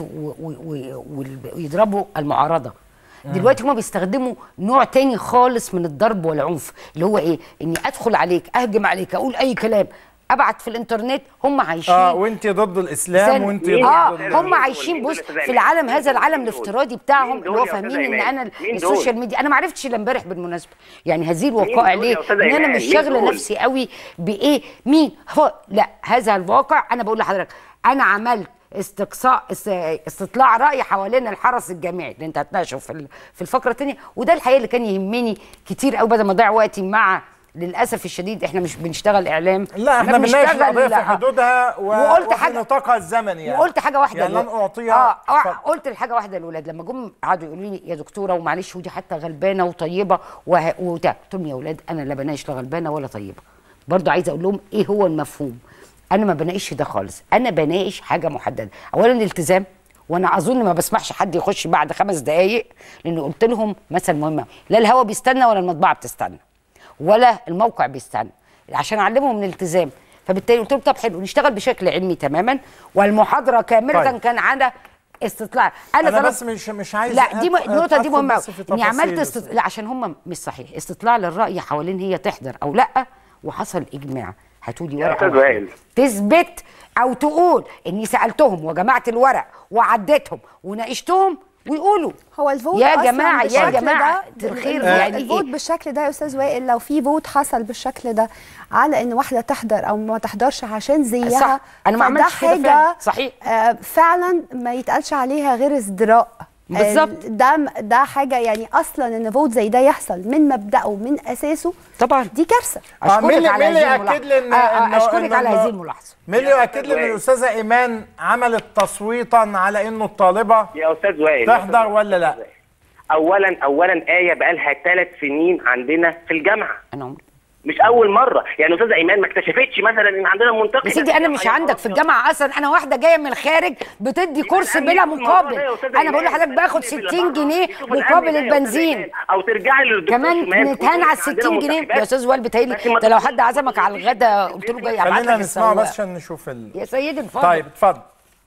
Speaker 2: ويضربوا المعارضه دلوقتي هما بيستخدموا نوع تاني خالص من الضرب والعنف اللي هو ايه اني ادخل عليك اهجم عليك اقول اي كلام ابعت في الانترنت هم عايشين
Speaker 1: اه وانت ضد الاسلام
Speaker 2: سن-
Speaker 1: وانت
Speaker 4: مين
Speaker 1: ضد
Speaker 2: اه
Speaker 4: دول؟
Speaker 2: هم
Speaker 4: مين دول؟
Speaker 2: عايشين
Speaker 4: مين دول
Speaker 2: بص
Speaker 4: يا أستاذ
Speaker 2: في
Speaker 4: إيمان؟
Speaker 2: العالم هذا العالم
Speaker 4: مين دول؟
Speaker 2: الافتراضي بتاعهم
Speaker 4: مين
Speaker 2: اللي هو
Speaker 4: دول يا أستاذ
Speaker 2: فاهمين ان
Speaker 4: إيمان؟
Speaker 2: انا
Speaker 4: مين
Speaker 2: السوشيال
Speaker 4: دول؟
Speaker 2: ميديا انا ما عرفتش الا امبارح بالمناسبه يعني هذه الوقائع
Speaker 4: دول يا
Speaker 2: ليه
Speaker 4: أستاذ
Speaker 2: ان انا
Speaker 4: إيمان؟
Speaker 2: مش
Speaker 4: مين
Speaker 2: شاغله
Speaker 4: دول؟
Speaker 2: نفسي قوي بايه مين هو لا هذا الواقع انا بقول لحضرتك انا عملت استقصاء است- استطلاع راي حوالين الحرس الجامعي اللي انت هتناقشه في ال- في الفقره الثانيه وده الحقيقه اللي كان يهمني كتير قوي بدل ما اضيع وقتي مع للاسف الشديد احنا مش بنشتغل اعلام
Speaker 1: لا احنا بنناقش
Speaker 2: بنشتغل-
Speaker 1: القضيه في حدودها و...
Speaker 2: وقلت
Speaker 1: وفي
Speaker 2: حاجه
Speaker 1: نطاقها الزمني يعني
Speaker 2: وقلت حاجه واحده
Speaker 1: يعني لن
Speaker 2: للولاد.
Speaker 1: اعطيها
Speaker 2: اه, آه
Speaker 1: اتفضل.
Speaker 2: قلت الحاجه واحده للولاد لما جم قعدوا يقولوا لي يا دكتوره ومعلش ودي حتى غلبانه وطيبه وه- وبتاع قلت لهم يا ولاد انا لا بناقش لا غلبانه ولا طيبه برضو عايزه اقول لهم ايه هو المفهوم انا ما بناقش ده خالص انا بناقش حاجه محدده اولا الالتزام وانا اظن ما بسمحش حد يخش بعد خمس دقائق لان قلت لهم مثل مهمه لا الهوا بيستنى ولا المطبعه بتستنى ولا الموقع بيستنى عشان اعلمهم الالتزام فبالتالي قلت لهم طب حلو نشتغل بشكل علمي تماما والمحاضره كامله
Speaker 1: طيب.
Speaker 2: كان على استطلاع
Speaker 1: انا
Speaker 2: طلبت-
Speaker 1: بس مش مش عايز
Speaker 2: لا دي م-
Speaker 1: أدخل-
Speaker 2: النقطه دي
Speaker 1: أدخل
Speaker 2: مهمه
Speaker 1: بس في
Speaker 2: أوي. اني عملت
Speaker 1: تفاصيل
Speaker 2: است... لا عشان هم مش صحيح استطلاع للراي حوالين هي تحضر او لا وحصل اجماع هاتوا لي
Speaker 4: يا
Speaker 2: ورقه
Speaker 4: أستاذ
Speaker 2: واحدة
Speaker 4: وائل.
Speaker 2: تثبت او تقول اني سالتهم وجمعت الورق وعديتهم وناقشتهم ويقولوا
Speaker 3: هو الفوت
Speaker 2: يا
Speaker 3: أصلاً
Speaker 2: جماعه يا
Speaker 3: بالشكل
Speaker 2: جماعه
Speaker 3: ده-
Speaker 2: الخير
Speaker 3: الفوت-
Speaker 2: يعني
Speaker 3: الفوت
Speaker 2: إيه؟
Speaker 3: بالشكل ده يا استاذ وائل لو في فوت حصل بالشكل ده على ان واحده تحضر او ما تحضرش عشان زيها
Speaker 2: صح. أنا ما
Speaker 3: فده
Speaker 2: عملتش كده
Speaker 3: حاجه
Speaker 2: فعلاً. صحيح.
Speaker 3: آه فعلا ما يتقالش عليها غير ازدراء
Speaker 2: بالظبط.
Speaker 3: آه، ده ده حاجه يعني اصلا ان فوت زي ده يحصل من مبداه من اساسه
Speaker 2: طبعا
Speaker 3: دي كارثه
Speaker 1: آه،
Speaker 2: اشكرك
Speaker 1: مين اللي-
Speaker 2: على
Speaker 1: مين اللي
Speaker 2: هذه
Speaker 1: يأكد لي إن-
Speaker 2: الملاحظه آه،
Speaker 1: إنه-
Speaker 2: آه، اشكرك
Speaker 1: إنه-
Speaker 2: على
Speaker 1: إنه-
Speaker 2: هذه الملاحظه
Speaker 1: مين اللي يؤكد لي ان الاستاذه ايمان عملت تصويتا على انه الطالبه
Speaker 4: يا استاذ وائل
Speaker 1: تحضر ولا لا؟
Speaker 4: اولا اولا ايه بقالها ثلاث سنين عندنا في الجامعه
Speaker 2: انا عمري
Speaker 4: مش اول مره يعني استاذه ايمان ما اكتشفتش مثلا ان عندنا منتقد
Speaker 2: يا سيدي انا مش عندك في الجامعه اصلا انا واحده جايه من الخارج بتدي كورس بلا مقابل انا بقول لحضرتك باخد 60 جنيه مقابل البنزين
Speaker 4: او ترجعي للدكتور
Speaker 2: كمان
Speaker 4: شمال
Speaker 2: نتهان على ال
Speaker 4: عندنا
Speaker 2: 60 جنيه
Speaker 4: منتخبات.
Speaker 2: يا استاذ وائل بيتهيألي
Speaker 4: لكن ما
Speaker 2: ده لو
Speaker 4: تقوليش
Speaker 2: حد عزمك على الغدا قلت له جاي ابعت
Speaker 1: خلينا
Speaker 2: لك
Speaker 1: نسمعه
Speaker 2: السواق.
Speaker 1: بس عشان نشوف ال...
Speaker 2: يا سيدي الفاضل
Speaker 1: طيب اتفضل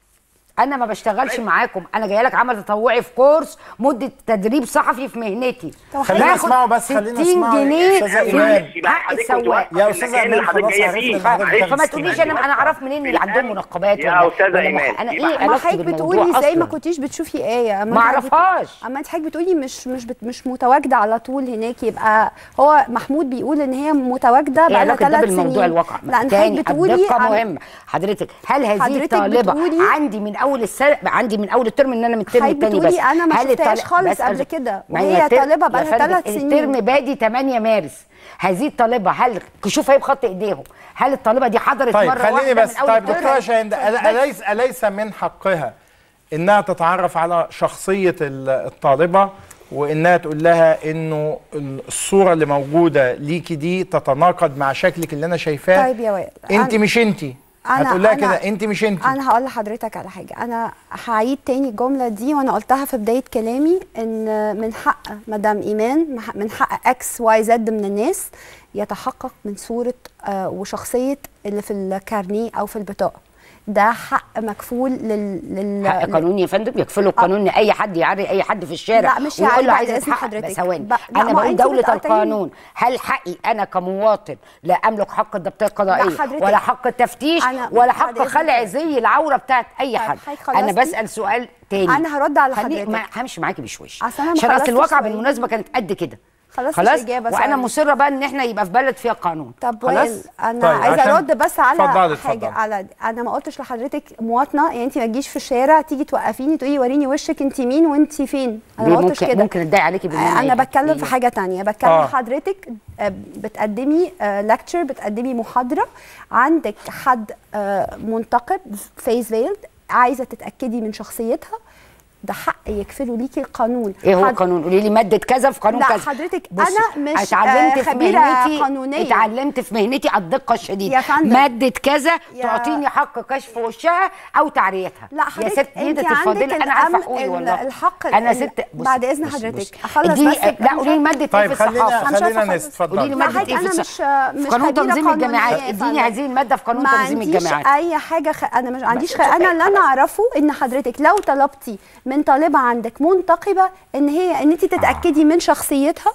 Speaker 2: انا ما بشتغلش معاكم انا جايه لك عمل تطوعي في كورس مده تدريب صحفي في مهنتي
Speaker 3: طب
Speaker 1: خلينا
Speaker 2: باخد
Speaker 1: نسمعه بس، خلينا
Speaker 2: 60
Speaker 1: نسمعه يا
Speaker 2: جنيه
Speaker 1: أستاذة
Speaker 2: في
Speaker 1: إيمان.
Speaker 2: حق السواق
Speaker 1: يا أستاذة إيمان خلاص عرفنا إن حضرتك
Speaker 2: فما تقوليش انا انا اعرف منين اللي عندهم منقبات
Speaker 4: يا
Speaker 2: ولا-
Speaker 4: أستاذة
Speaker 2: ولا مح-
Speaker 4: إيمان،
Speaker 2: انا
Speaker 4: يبقى
Speaker 2: ايه
Speaker 3: ما
Speaker 2: علاقتي
Speaker 3: حضرتك
Speaker 2: بالموضوع
Speaker 3: بتقولي ازاي ما
Speaker 2: أصلاً؟
Speaker 3: كنتيش بتشوفي ايه أما
Speaker 2: ما
Speaker 3: أنت حضرتك-
Speaker 2: أعرفهاش.
Speaker 3: اما انت حضرتك بتقولي مش مش بت مش متواجده على طول هناك يبقى هو محمود بيقول ان هي متواجده
Speaker 2: ايه
Speaker 3: بقى لها
Speaker 2: علاقه ده
Speaker 3: ثلاث
Speaker 2: بالموضوع
Speaker 3: سنين
Speaker 2: الواقع
Speaker 3: لا انت
Speaker 2: تاني
Speaker 3: حضرتك بتقولي
Speaker 2: الدقه
Speaker 3: عن-
Speaker 2: مهمه حضرتك هل هذه
Speaker 3: حضرتك
Speaker 2: الطالبه
Speaker 3: بتقولي-
Speaker 2: عندي من اول السنه عندي من اول الترم ان انا من الترم
Speaker 3: حضرتك
Speaker 2: الثاني بس
Speaker 3: بتقولي أنا ما
Speaker 2: هل
Speaker 3: شفتهاش
Speaker 2: الطالب-
Speaker 3: خالص
Speaker 2: بسأل-
Speaker 3: قبل كده،
Speaker 2: ما
Speaker 3: وهي
Speaker 2: الترم-
Speaker 3: طالبة بقى
Speaker 2: يا
Speaker 3: لها
Speaker 2: فندم،
Speaker 3: ثلاث سنين.
Speaker 2: الترم بادي 8 مارس هذه الطالبه هل شوف هي بخط ايديهم هل الطالبه دي حضرت
Speaker 1: طيب
Speaker 2: مره
Speaker 1: خليني
Speaker 2: واحده
Speaker 1: بس
Speaker 2: من أول
Speaker 1: طيب
Speaker 2: الترم؟
Speaker 1: دكتوره شاهين
Speaker 2: بس.
Speaker 1: أليس أليس من حقها إنها تتعرف على شخصية ال- الطالبة وإنها تقول لها إنه الصورة اللي موجودة ليكي دي تتناقض مع شكلك اللي أنا شايفاه
Speaker 3: طيب يا وائل
Speaker 1: أنت
Speaker 3: أنا-
Speaker 1: مش أنت
Speaker 3: أنا-
Speaker 1: هتقول لها
Speaker 3: أنا-
Speaker 1: كده أنت مش أنت
Speaker 3: انا هقول لحضرتك على حاجه انا هعيد تاني الجمله دي وانا قلتها في بدايه كلامي ان من حق مدام ايمان من حق اكس واي زد من الناس يتحقق من صوره آه، وشخصيه اللي في الكارنيه او في البطاقه ده حق مكفول لل, لل...
Speaker 2: حق قانوني يا فندم يكفله القانون ان اي حد يعري اي حد في الشارع
Speaker 3: لا، مش
Speaker 2: ويقول
Speaker 3: يعري
Speaker 2: له
Speaker 3: بعد
Speaker 2: عايز
Speaker 3: إذن
Speaker 2: يتحقق
Speaker 3: حضرتك.
Speaker 2: بس ثواني
Speaker 3: ب- لا،
Speaker 2: انا
Speaker 3: ما
Speaker 2: بقول
Speaker 3: أنت
Speaker 2: دوله
Speaker 3: بتقاطعيني.
Speaker 2: القانون هل حقي انا كمواطن لا املك حق الضبطيه القضائيه
Speaker 3: حضرتك-
Speaker 2: ولا حق التفتيش
Speaker 3: أنا-
Speaker 2: ولا
Speaker 3: بعد
Speaker 2: حق
Speaker 3: إذنك.
Speaker 2: خلع زي العوره بتاعت اي
Speaker 3: طيب،
Speaker 2: حد
Speaker 3: حضرتك
Speaker 2: انا
Speaker 3: خلصتي؟
Speaker 2: بسال سؤال تاني
Speaker 3: أنا هرد على
Speaker 2: خليني-
Speaker 3: حضرتك.
Speaker 2: ما همشي معاكي بشويش
Speaker 3: أصل أنا ما
Speaker 2: عشان اصل
Speaker 3: خلصتش
Speaker 2: الواقع
Speaker 3: سؤالي.
Speaker 2: بالمناسبه كانت قد كده
Speaker 3: خلصتش
Speaker 2: خلاص
Speaker 3: إجابة
Speaker 2: وانا
Speaker 3: سؤالي.
Speaker 2: مصره بقى ان احنا يبقى في بلد فيها قانون
Speaker 3: طب
Speaker 2: خلاص
Speaker 3: وائل انا
Speaker 1: طيب،
Speaker 3: عايزه
Speaker 1: عشان-
Speaker 3: ارد بس على
Speaker 1: اتفضلي،
Speaker 3: حاجه
Speaker 1: اتفضلي.
Speaker 3: على انا ما قلتش لحضرتك مواطنه يعني انت ما تجيش في الشارع تيجي توقفيني تقولي وريني وشك انت مين وانت فين انا
Speaker 2: ليه
Speaker 3: ما قلتش
Speaker 2: ممكن
Speaker 3: كده
Speaker 2: ممكن اتضايق عليكي بدون أي
Speaker 3: انا
Speaker 2: حاجة.
Speaker 3: بتكلم
Speaker 2: ليه؟
Speaker 3: في حاجه تانية بتكلم
Speaker 1: آه.
Speaker 3: حضرتك آه، بتقدمي لكتشر بتقدمي محاضره عندك حد آه، منتقد فيس فيلد عايزه تتاكدي من شخصيتها ده حق يكفله ليكي القانون
Speaker 2: ايه هو
Speaker 3: حد-
Speaker 2: القانون قولي لي ماده كذا في قانون
Speaker 3: لا،
Speaker 2: كذا
Speaker 3: حضرتك
Speaker 2: بصي،
Speaker 3: أنا مش،
Speaker 2: اتعلمت
Speaker 3: آه،
Speaker 2: في
Speaker 3: خبيرة
Speaker 2: مهنتي
Speaker 3: قانونية.
Speaker 2: اتعلمت في مهنتي الدقه الشديده
Speaker 3: يا فندم.
Speaker 2: ماده كذا
Speaker 3: يا-
Speaker 2: تعطيني حق كشف وشها او تعريتها
Speaker 3: لا
Speaker 2: يا
Speaker 3: حضرتك
Speaker 2: ست
Speaker 3: انت
Speaker 2: سيدة
Speaker 3: عندك
Speaker 2: الفاضله انا عارفه
Speaker 3: الأمن-
Speaker 2: حقوقي
Speaker 3: ال-
Speaker 2: والله
Speaker 3: الحق
Speaker 2: انا
Speaker 3: ال-
Speaker 2: ست بصي،
Speaker 3: بعد إذن
Speaker 2: بصي،
Speaker 3: حضرتك.
Speaker 2: بصي.
Speaker 3: أخلص
Speaker 2: اديني-
Speaker 3: بس
Speaker 2: لا
Speaker 3: أنا مش
Speaker 2: قولي لي
Speaker 3: عارفة-
Speaker 2: ماده
Speaker 1: طيب
Speaker 2: ايه في
Speaker 1: خلينا
Speaker 2: الصحافه
Speaker 3: أنا مش
Speaker 1: خلينا
Speaker 3: عارفة
Speaker 1: نست
Speaker 2: قولي لي
Speaker 1: اتفضلي
Speaker 2: ماده
Speaker 3: حضرتك
Speaker 2: ايه في
Speaker 3: أنا
Speaker 2: الصحافه
Speaker 3: مش-
Speaker 2: في
Speaker 3: مش
Speaker 2: قانون
Speaker 3: خبيرة
Speaker 2: تنظيم الجامعات
Speaker 3: قانونية يا
Speaker 2: اديني
Speaker 3: فندم.
Speaker 2: هذه الماده في قانون
Speaker 3: ما
Speaker 2: تنظيم
Speaker 3: عنديش
Speaker 2: الجامعات
Speaker 3: اي حاجه خ... انا مش عنديش خ...
Speaker 2: بس
Speaker 3: انا اللي انا
Speaker 2: خلاص.
Speaker 3: اعرفه ان حضرتك لو طلبتي من طالبه عندك منتقبه ان هي ان انت تتاكدي من شخصيتها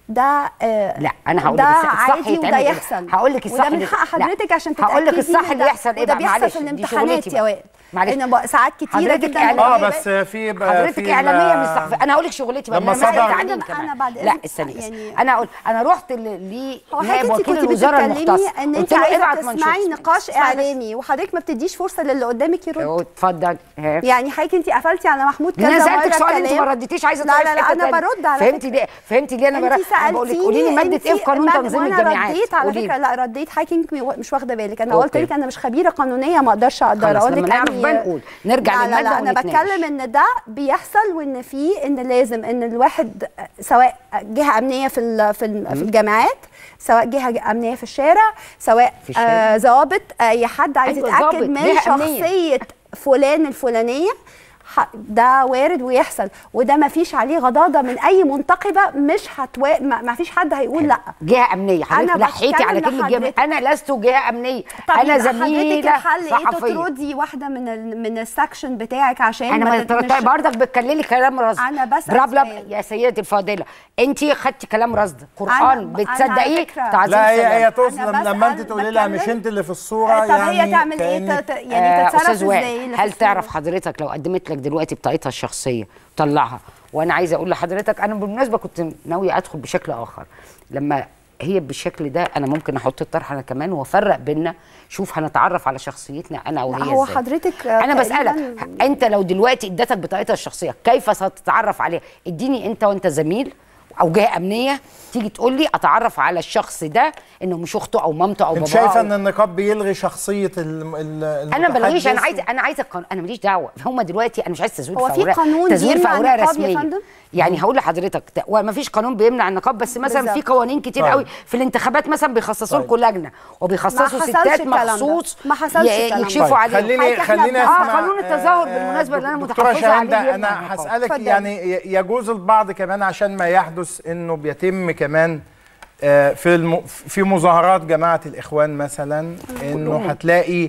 Speaker 3: ده آه
Speaker 2: لا انا هقول
Speaker 3: ده
Speaker 2: لك الصح
Speaker 3: عادي
Speaker 2: يتعمل
Speaker 3: وده
Speaker 2: إيه.
Speaker 3: يحصل
Speaker 2: هقول لك الصح
Speaker 3: وده من
Speaker 2: اللي-
Speaker 3: حق
Speaker 2: لا.
Speaker 3: حضرتك عشان تتاكدي
Speaker 2: هقول لك الصح
Speaker 3: إن
Speaker 2: اللي
Speaker 3: ده-
Speaker 2: يحصل ايه
Speaker 3: وده
Speaker 2: بقى
Speaker 3: بيحصل
Speaker 2: معلش
Speaker 3: في
Speaker 2: دي
Speaker 3: الامتحانات
Speaker 2: شغلتي
Speaker 3: يا
Speaker 2: بقى.
Speaker 3: وائل
Speaker 2: معلش
Speaker 3: إن بقى ساعات كتيره
Speaker 2: حضرتك
Speaker 3: جدا
Speaker 2: إعلامية.
Speaker 1: اه
Speaker 3: ببقى-
Speaker 1: بس في ب-
Speaker 2: حضرتك
Speaker 1: في
Speaker 2: اعلاميه
Speaker 1: ال-
Speaker 2: مش صحفيه انا هقول لك شغلتي بقى
Speaker 1: لما
Speaker 2: انا مسألة
Speaker 1: صدر-
Speaker 2: تعليم
Speaker 3: أنا-
Speaker 2: كمان
Speaker 3: أنا بعد
Speaker 2: لا
Speaker 3: إذن-
Speaker 2: استني بس
Speaker 3: يعني-
Speaker 2: انا اقول انا رحت ل
Speaker 3: هو
Speaker 2: لنائب
Speaker 3: حضرتك
Speaker 2: وكيل
Speaker 3: كنت
Speaker 2: الوزاره
Speaker 3: بتتكلمي
Speaker 2: المختص
Speaker 3: ان
Speaker 2: قلت
Speaker 3: انت
Speaker 2: له
Speaker 3: عايزه
Speaker 2: ابعت
Speaker 3: تسمعي
Speaker 2: منشور.
Speaker 3: نقاش
Speaker 2: اسمعي بس.
Speaker 3: اعلامي وحضرتك ما بتديش فرصه للي قدامك يرد
Speaker 2: اهو اتفضل ها.
Speaker 3: يعني حضرتك انت قفلتي على محمود كذا
Speaker 2: انا
Speaker 3: مره
Speaker 2: سالتك سؤال انت
Speaker 3: الكلام.
Speaker 2: ما رديتيش عايزه
Speaker 3: لا
Speaker 2: تروحي
Speaker 3: لا
Speaker 2: في
Speaker 3: لا
Speaker 2: حتة
Speaker 3: انا
Speaker 2: تانية.
Speaker 3: برد على
Speaker 2: فهمتي
Speaker 3: فكرة.
Speaker 2: ليه فهمتي ليه انا
Speaker 3: انت
Speaker 2: برد انا بقول لك قولي لي ماده ايه في قانون
Speaker 3: ما-
Speaker 2: تنظيم
Speaker 3: وانا
Speaker 2: الجامعات
Speaker 3: رديت على
Speaker 2: قولي
Speaker 3: فكره
Speaker 2: لي.
Speaker 3: لا رديت حضرتك مش واخده بالك انا
Speaker 2: اوكي.
Speaker 3: قلت لك انا مش خبيره قانونيه ما اقدرش اقدر
Speaker 2: خلاص،
Speaker 3: اقول لك
Speaker 2: لما نعرف
Speaker 3: أنهي-
Speaker 2: بقى نقول. نرجع
Speaker 3: لا لا
Speaker 2: للمادة
Speaker 3: لا انا
Speaker 2: ونتناقش.
Speaker 3: بتكلم ان ده بيحصل وان في ان لازم ان الواحد سواء جهه امنيه في ال- في ال- في الجامعات سواء جهه امنيه في الشارع سواء
Speaker 2: في الشارع.
Speaker 3: آه ضابط اي حد عايز
Speaker 2: أيوة،
Speaker 3: يتاكد
Speaker 2: ضابط،
Speaker 3: من
Speaker 2: جهة أمنية.
Speaker 3: شخصيه فلان الفلانيه ح- ده وارد ويحصل وده ما فيش عليه غضاضه من اي منتقبه مش هتوا ما ما فيش حد هيقول لا
Speaker 2: جهه امنيه حضرتك
Speaker 3: أنا
Speaker 2: لحيتي على
Speaker 3: بتكلم
Speaker 2: كلمه جهه
Speaker 3: لحضرتك.
Speaker 2: انا لست جهه امنيه
Speaker 3: طب
Speaker 2: انا
Speaker 3: يبقى
Speaker 2: زميله
Speaker 3: حضرتك الحل ايه
Speaker 2: صحفيه
Speaker 3: تطردي واحده من ال... من السكشن بتاعك عشان
Speaker 2: انا ما
Speaker 3: تت- مش-
Speaker 2: طيب برضك بتكلمي كلام رصد
Speaker 3: أنا بسأل
Speaker 2: براب لب-
Speaker 3: سؤال.
Speaker 2: يا سيدتي الفاضله انت خدتي كلام رصد
Speaker 3: أنا-
Speaker 2: قران
Speaker 3: أنا
Speaker 2: بتصدقيه
Speaker 3: على فكرة-
Speaker 2: تعظيم
Speaker 1: لا هي
Speaker 2: سلام.
Speaker 1: هي تقصد
Speaker 3: أنا
Speaker 1: لما انت
Speaker 3: بسأل،
Speaker 1: تقولي لها مش
Speaker 3: بتكلم.
Speaker 1: انت اللي في الصوره
Speaker 3: طب
Speaker 1: يعني
Speaker 3: هي تعمل ايه
Speaker 1: كأنك-
Speaker 3: تت... يعني
Speaker 2: آه،
Speaker 3: تتصرف
Speaker 2: استاذ وائل
Speaker 3: ازاي اللي في
Speaker 2: هل تعرف
Speaker 3: الصورة؟
Speaker 2: حضرتك لو قدمت لك دلوقتي بطاقتها الشخصيه طلعها وانا عايزه اقول لحضرتك انا بالمناسبه كنت ناويه ادخل بشكل اخر لما هي بالشكل ده انا ممكن احط الطرح انا كمان وافرق بينا شوف هنتعرف على شخصيتنا انا
Speaker 3: لا،
Speaker 2: وهي
Speaker 3: هو
Speaker 2: إزاي.
Speaker 3: حضرتك آه،
Speaker 2: انا بسالك
Speaker 3: تقريباً-
Speaker 2: انت لو دلوقتي ادتك بطاقتها الشخصيه كيف ستتعرف عليها اديني انت وانت زميل او جهه امنيه تيجي تقول لي اتعرف على الشخص ده انه مش اخته او مامته او
Speaker 1: انت
Speaker 2: باباه
Speaker 1: شايفه
Speaker 2: أو
Speaker 1: ان النقاب بيلغي شخصيه ال ال
Speaker 2: انا بلغيش انا
Speaker 1: المتحدث؟
Speaker 2: عايزه انا عايزه القانون انا ماليش دعوه هم دلوقتي انا مش عايز تزوير
Speaker 3: هو
Speaker 2: في
Speaker 3: في
Speaker 2: اوراق
Speaker 3: قانون
Speaker 2: تزوير في
Speaker 3: بيمنع
Speaker 2: اوراق
Speaker 3: النقاب يا
Speaker 2: رسميه
Speaker 3: فندم؟
Speaker 2: يعني هقول لحضرتك ت- وما فيش قانون بيمنع النقاب بس مثلا في
Speaker 3: بالظبط.
Speaker 2: قوانين كتير
Speaker 1: طيب.
Speaker 2: قوي في الانتخابات مثلا بيخصصوا
Speaker 1: طيب.
Speaker 2: لكم لجنه وبيخصصوا
Speaker 3: ما حصلش
Speaker 2: ستات
Speaker 3: الكلام ده.
Speaker 2: مخصوص
Speaker 3: ما حصلش
Speaker 2: ي-
Speaker 3: الكلام ده.
Speaker 2: يكشفوا
Speaker 1: طيب،
Speaker 2: عليهم
Speaker 1: خليني
Speaker 3: حضرتك إحنا
Speaker 1: خليني
Speaker 3: ب-
Speaker 2: آه،
Speaker 1: اسمع
Speaker 2: قانون التظاهر
Speaker 1: آه،
Speaker 2: بالمناسبة اللي أنا
Speaker 1: دكتوره
Speaker 2: متحفظة عليه
Speaker 1: شاهين ده
Speaker 2: جداً.
Speaker 1: انا هسالك
Speaker 3: اتفضل.
Speaker 1: يعني ي- يجوز البعض كمان عشان ما يحدث انه بيتم كمان آه، في الم... في مظاهرات جماعه الاخوان مثلا انه هتلاقي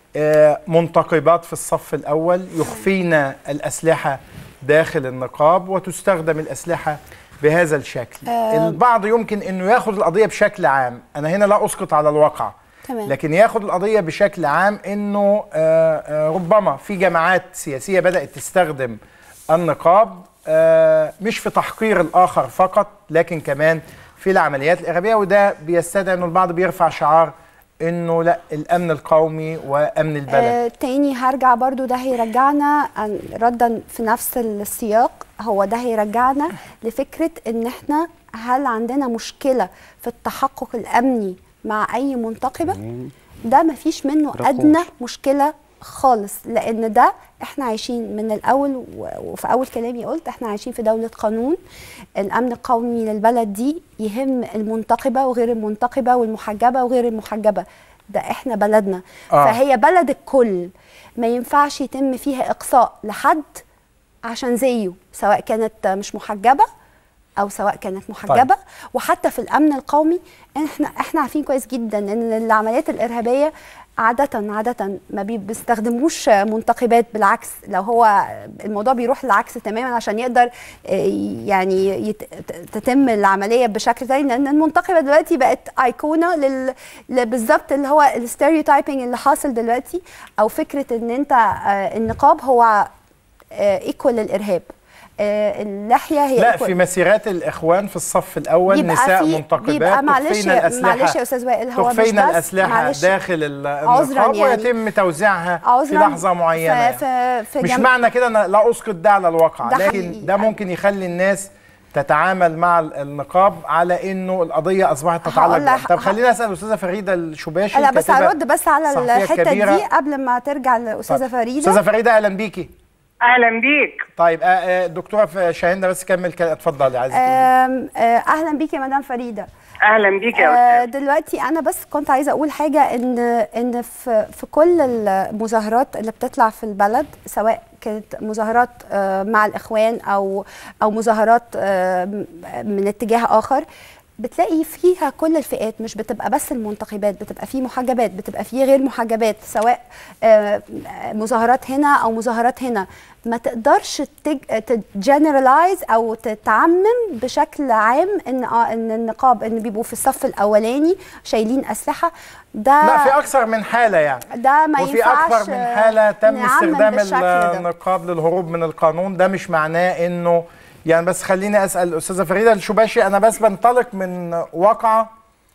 Speaker 1: آه، منتقبات في الصف الأول يخفين الأسلحة داخل النقاب وتستخدم الأسلحة بهذا الشكل البعض يمكن أنه ياخد القضية بشكل عام أنا هنا لا أسقط على الواقع
Speaker 3: تمام.
Speaker 1: لكن ياخد القضية بشكل عام أنه آه، آه، ربما في جماعات سياسية بدأت تستخدم النقاب آه، مش في تحقير الآخر فقط لكن كمان في العمليات الإرهابية وده بيستدعي أنه البعض بيرفع شعار أنه لا الأمن القومي وأمن البلد
Speaker 3: آه تاني هرجع برضو ده هيرجعنا عن- ردا في نفس السياق هو ده هيرجعنا لفكرة ان احنا هل عندنا مشكلة في التحقق الامني مع اي منتقبة ده مفيش منه
Speaker 2: رقوش.
Speaker 3: ادنى مشكلة خالص لان ده احنا عايشين من الاول و- وفي اول كلامي قلت احنا عايشين في دولة قانون الامن القومي للبلد دي يهم المنتقبة وغير المنتقبة والمحجبة وغير المحجبة ده احنا بلدنا
Speaker 1: آه.
Speaker 3: فهي بلد الكل ما ينفعش يتم فيها اقصاء لحد عشان زيه سواء كانت مش محجبه او سواء كانت محجبه طيب. وحتى في الامن القومي احنا احنا عارفين كويس جدا ان العمليات الارهابيه عادة عادة ما بي- بيستخدموش منتقبات بالعكس لو هو الموضوع بيروح العكس تماما عشان يقدر آه، يعني يت- ت- تتم العملية بشكل تاني لأن المنتقبة دلوقتي بقت أيقونة لل... ل- بالظبط اللي هو الستيريوتايبنج اللي حاصل دلوقتي أو فكرة إن أنت آه، النقاب هو ايكوال للإرهاب آه، اللحية هي
Speaker 1: لا
Speaker 3: equal.
Speaker 1: في مسيرات الإخوان في الصف الأول
Speaker 3: بيبقى
Speaker 1: نساء
Speaker 3: في-
Speaker 1: منتقبات
Speaker 3: بيبقى معلش
Speaker 1: تخفين الأسلحة
Speaker 3: معلش يا أستاذ وائل هو مش
Speaker 1: تخفين
Speaker 3: بس
Speaker 1: الأسلحة
Speaker 3: معلش
Speaker 1: داخل ال-
Speaker 3: عذراً
Speaker 1: النقاب
Speaker 3: يعني.
Speaker 1: ويتم توزيعها في
Speaker 3: عذراً
Speaker 1: لحظة معينة
Speaker 3: ف-
Speaker 1: يعني.
Speaker 3: ف- في
Speaker 1: مش
Speaker 3: جم-
Speaker 1: معنى كده أنا لا أسقط ده على الواقع
Speaker 3: ده
Speaker 1: لكن
Speaker 3: حقيقي.
Speaker 1: ده ممكن يخلي الناس تتعامل مع ال- النقاب على انه القضيه اصبحت تتعلق
Speaker 3: هقول لك-
Speaker 1: بها. طب خلينا اسال الاستاذه فريده الشباشي
Speaker 3: لا بس
Speaker 1: الكاتبة
Speaker 3: هرد بس على
Speaker 1: الصحفية
Speaker 3: الحته
Speaker 1: الكبيرة.
Speaker 3: دي قبل ما ترجع الاستاذه
Speaker 1: طيب.
Speaker 3: فريده
Speaker 1: استاذه فريده اهلا بيكي
Speaker 5: اهلا بيك
Speaker 1: طيب آه، آه، دكتوره ف- شاهين بس كمل كده اتفضلي عايزه تقولي.
Speaker 3: آم، آه، اهلا بيكي يا مدام فريده
Speaker 5: اهلا بيك يا
Speaker 3: آه،
Speaker 5: استاذ
Speaker 3: دلوقتي انا بس كنت عايزه اقول حاجه ان ان في في كل المظاهرات اللي بتطلع في البلد سواء كانت مظاهرات آه، مع الاخوان او او مظاهرات آه، من اتجاه اخر بتلاقي فيها كل الفئات مش بتبقى بس المنتخبات بتبقى في محجبات بتبقى في غير محجبات سواء آه، مظاهرات هنا او مظاهرات هنا ما تقدرش تجنرالايز او تتعمم بشكل عام ان اه ان النقاب ان بيبقوا في الصف الاولاني شايلين اسلحه ده
Speaker 1: لا في اكثر من حاله يعني
Speaker 3: ده ما
Speaker 1: وفي
Speaker 3: ينفعش
Speaker 1: اكثر من حاله تم
Speaker 3: نعمم
Speaker 1: استخدام
Speaker 3: بالشكل ده.
Speaker 1: النقاب للهروب من القانون ده مش معناه انه يعني بس خليني اسال الاستاذه فريده الشباشي انا بس بنطلق من واقعه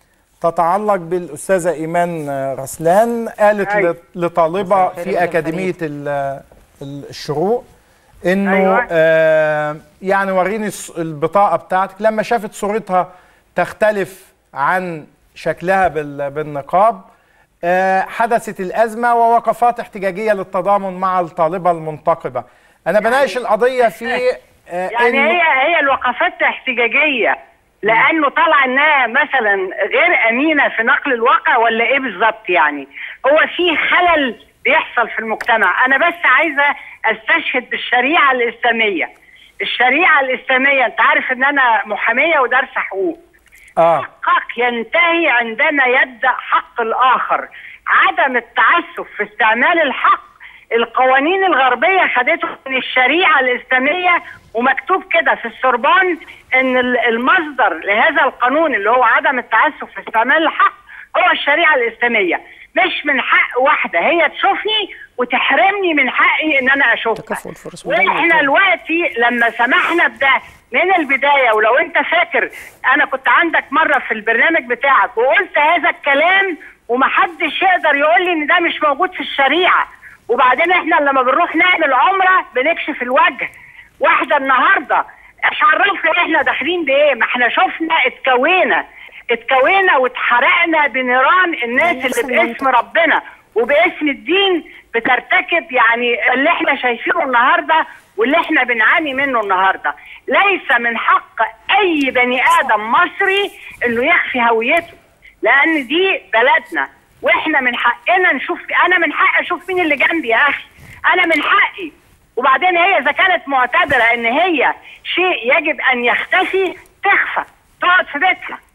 Speaker 1: تتعلق بالاستاذه ايمان رسلان قالت
Speaker 5: أيوة.
Speaker 1: لط- لطالبه
Speaker 2: مساء الخير
Speaker 1: في
Speaker 2: يا مدام
Speaker 1: اكاديميه ال- ال- الشروق انه
Speaker 5: أيوة.
Speaker 1: آه يعني وريني الص- البطاقه بتاعتك لما شافت صورتها تختلف عن شكلها بال- بالنقاب آه حدثت الازمه ووقفات احتجاجيه للتضامن مع الطالبه المنتقبه انا بناقش القضيه في آه
Speaker 5: يعني
Speaker 1: إنه-
Speaker 5: هي هي الوقفات احتجاجيه لانه طلع انها مثلا غير امينه في نقل الواقع ولا ايه بالظبط يعني هو في خلل بيحصل في المجتمع انا بس عايزه استشهد بالشريعه الاسلاميه الشريعه الاسلاميه انت عارف ان انا محاميه ودارسه حقوق
Speaker 1: اه
Speaker 5: حقك ينتهي عندما يبدا حق الاخر عدم التعسف في استعمال الحق القوانين الغربيه خدته من الشريعه الاسلاميه ومكتوب كده في السربان ان ال- المصدر لهذا القانون اللي هو عدم التعسف في استعمال الحق هو الشريعه الاسلاميه مش من حق واحده هي تشوفني وتحرمني من حقي ان انا اشوفها
Speaker 2: تكافؤ الفرص وده
Speaker 5: واحنا
Speaker 2: المطلوب.
Speaker 5: دلوقتي لما سمحنا بده من البدايه ولو انت فاكر انا كنت عندك مره في البرنامج بتاعك وقلت هذا الكلام ومحدش يقدر يقول لي ان ده مش موجود في الشريعه وبعدين احنا لما بنروح نعمل عمره بنكشف الوجه واحده النهارده مش عرفنا احنا داخلين بايه ما احنا شفنا اتكوينا اتكوينا واتحرقنا بنيران الناس
Speaker 3: نفس
Speaker 5: اللي باسم
Speaker 3: المنطق.
Speaker 5: ربنا وباسم الدين بترتكب يعني اللي احنا شايفينه النهارده واللي احنا بنعاني منه النهارده ليس من حق اي بني ادم مصري انه يخفي هويته لان دي بلدنا واحنا من حقنا نشوف انا من حقي اشوف مين اللي جنبي يا اخي انا من حقي وبعدين هي اذا كانت معتبره ان هي شيء يجب ان يختفي تخفى تقعد في بيتها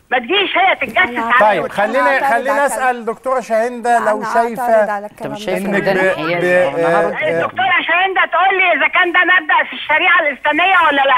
Speaker 5: ما تجيش هي تتجسس
Speaker 3: أنا
Speaker 5: على
Speaker 1: طيب
Speaker 3: أعترض
Speaker 1: خلينا
Speaker 3: على
Speaker 1: خلينا
Speaker 3: كلام.
Speaker 1: اسال دكتوره شاهنده
Speaker 3: لا،
Speaker 1: لو
Speaker 3: أنا أعترض
Speaker 1: شايفه
Speaker 3: على
Speaker 2: انت
Speaker 3: الكلام
Speaker 2: مش
Speaker 3: ده.
Speaker 2: شايف
Speaker 1: إنك
Speaker 2: ان ده
Speaker 1: ب-
Speaker 2: انحياز
Speaker 1: ب-
Speaker 2: أنا هرد.
Speaker 1: آه،
Speaker 5: الدكتوره شاهندة تقول لي اذا كان ده مبدا في الشريعه الاسلاميه ولا لا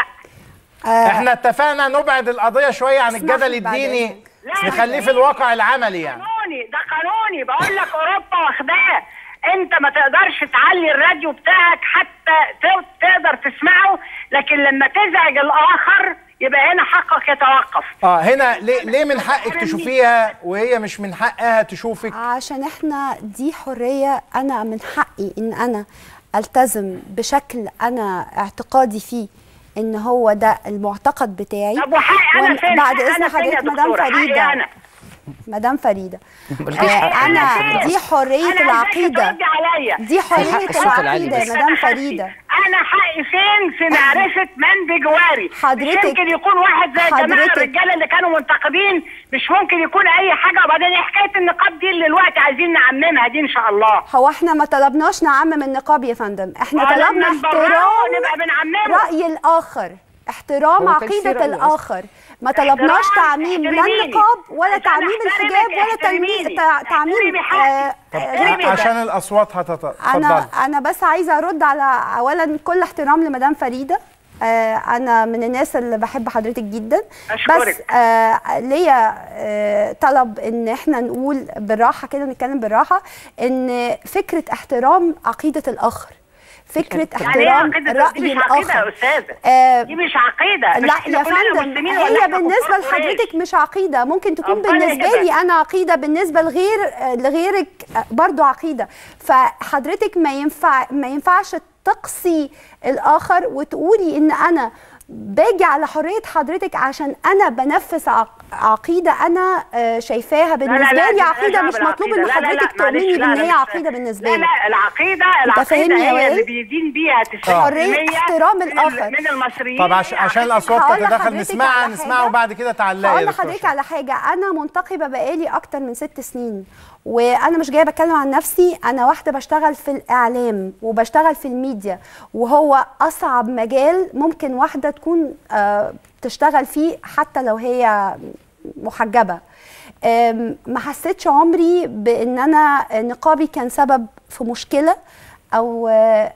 Speaker 3: آه،
Speaker 1: احنا اتفقنا نبعد القضيه شويه عن
Speaker 3: اسمح
Speaker 1: الجدل
Speaker 3: لي بعد
Speaker 1: الديني
Speaker 3: إذنك.
Speaker 5: لا،
Speaker 1: نخليه في الواقع العملي يعني
Speaker 5: قانوني ده قانوني بقول لك اوروبا واخداه انت ما تقدرش تعلي الراديو بتاعك حتى ت- تقدر تسمعه لكن لما تزعج الاخر يبقى هنا حقك يتوقف
Speaker 1: اه هنا ليه ليه من حقك تشوفيها وهي مش من حقها تشوفك
Speaker 3: عشان احنا دي حرية أنا من حقي إن أنا ألتزم بشكل أنا اعتقادي فيه إن هو ده المعتقد بتاعي
Speaker 5: طب وحقي انا
Speaker 3: وأنا-
Speaker 5: فين
Speaker 3: بعد
Speaker 5: حقي
Speaker 3: إذن
Speaker 5: أنا فين يا
Speaker 3: حضرتك مدام
Speaker 5: دكتورة؟ حقي
Speaker 3: فريدة
Speaker 5: أنا.
Speaker 3: مدام فريدة
Speaker 2: ملكيش
Speaker 3: آه،
Speaker 2: حق
Speaker 3: أنا
Speaker 2: على
Speaker 3: دي حرية
Speaker 5: أنا عايزاكي
Speaker 3: العقيدة
Speaker 5: تردي عليا
Speaker 3: دي حرية
Speaker 2: حق الصوت العالي
Speaker 3: العقيدة
Speaker 2: بس.
Speaker 3: يا مدام
Speaker 5: تتخفي.
Speaker 3: فريدة
Speaker 5: انا حقي فين في معرفه من بجواري
Speaker 3: حضرتك-
Speaker 5: مش يمكن يكون واحد زي جماعه
Speaker 3: حضرتك-
Speaker 5: الرجاله اللي كانوا منتقدين مش ممكن يكون اي حاجه وبعدين ايه حكايه النقاب دي اللي دلوقتي عايزين نعممها دي ان شاء الله
Speaker 3: هو احنا ما طلبناش نعمم النقاب يا فندم احنا
Speaker 5: آه،
Speaker 3: طلبنا
Speaker 5: لما نبرره
Speaker 3: احترام
Speaker 5: نبقى بنعممه.
Speaker 3: رأي الآخر احترام
Speaker 2: هو كان في
Speaker 3: عقيدة
Speaker 2: رأي
Speaker 3: الآخر ما طلبناش
Speaker 5: احترام،
Speaker 3: تعميم لا
Speaker 5: احترميني.
Speaker 3: النقاب ولا
Speaker 5: عشان
Speaker 3: تعميم
Speaker 5: احترمك،
Speaker 3: الحجاب ولا
Speaker 5: احترميني.
Speaker 3: تلمي- تع- تعميم
Speaker 5: احترمي حقي.
Speaker 3: آه،
Speaker 1: طب
Speaker 3: غير كده.
Speaker 1: عشان الاصوات هتتفضل
Speaker 3: انا انا بس عايزه ارد على اولا كل احترام لمدام فريده آه انا من الناس اللي بحب حضرتك جدا
Speaker 5: أشكرك.
Speaker 3: بس آه ليا آه طلب ان احنا نقول بالراحه كده نتكلم بالراحه ان فكره احترام عقيده الاخر فكره
Speaker 5: يعني ايه
Speaker 3: احترام
Speaker 5: عقيده
Speaker 3: راي
Speaker 5: دي مش عقيده يا
Speaker 3: الاخر
Speaker 5: استاذه
Speaker 3: آه
Speaker 5: دي مش عقيده مش
Speaker 3: لا
Speaker 5: إحنا
Speaker 3: يا
Speaker 5: كلنا
Speaker 3: فندم
Speaker 5: مسلمين ولا
Speaker 3: هي
Speaker 5: إحنا
Speaker 3: بالنسبه
Speaker 5: كفار قريش؟
Speaker 3: لحضرتك مش عقيده ممكن تكون
Speaker 5: أمال إيه
Speaker 3: بالنسبه
Speaker 5: ده؟
Speaker 3: لي انا عقيده بالنسبه لغير لغيرك برضو عقيده فحضرتك ما ينفع ما ينفعش تقصي الاخر وتقولي ان انا باجي على حريه حضرتك عشان انا بنفذ عق- عقيده انا آه، شايفاها بالنسبه
Speaker 5: لا،
Speaker 3: لي
Speaker 5: دي
Speaker 3: عقيده
Speaker 5: مالهاش
Speaker 3: مش
Speaker 5: دعوة
Speaker 3: مطلوب
Speaker 5: بالعقيدة.
Speaker 3: ان
Speaker 5: لا، لا، لا،
Speaker 3: حضرتك
Speaker 5: معلش،
Speaker 3: تؤمني
Speaker 5: لا،
Speaker 3: بان
Speaker 5: لا،
Speaker 3: هي
Speaker 5: مش-
Speaker 3: عقيده بالنسبه
Speaker 5: لا
Speaker 3: لي
Speaker 5: لا العقيده العقيده
Speaker 3: فاهمني يا
Speaker 5: هي
Speaker 3: وائل؟
Speaker 5: اللي بيدين بيها 90%
Speaker 3: حرية احترام
Speaker 5: من-
Speaker 3: الآخر.
Speaker 5: من المصريين
Speaker 1: طب عش- عشان الاصوات
Speaker 3: هقول
Speaker 1: تتدخل
Speaker 3: لحضرتك
Speaker 1: نسمعها
Speaker 3: على
Speaker 1: نسمعها
Speaker 3: حاجة.
Speaker 1: وبعد كده تعلقي يا
Speaker 3: هقول
Speaker 1: دكتورة
Speaker 3: لحضرتك على حاجه انا منتقبه بقالي اكتر من ست سنين وانا مش جايه بتكلم عن نفسي انا واحده بشتغل في الاعلام وبشتغل في الميديا وهو اصعب مجال ممكن واحده تكون آه، تشتغل فيه حتى لو هي محجبه آم، ما حسيتش عمري بان انا نقابي كان سبب في مشكله او آه،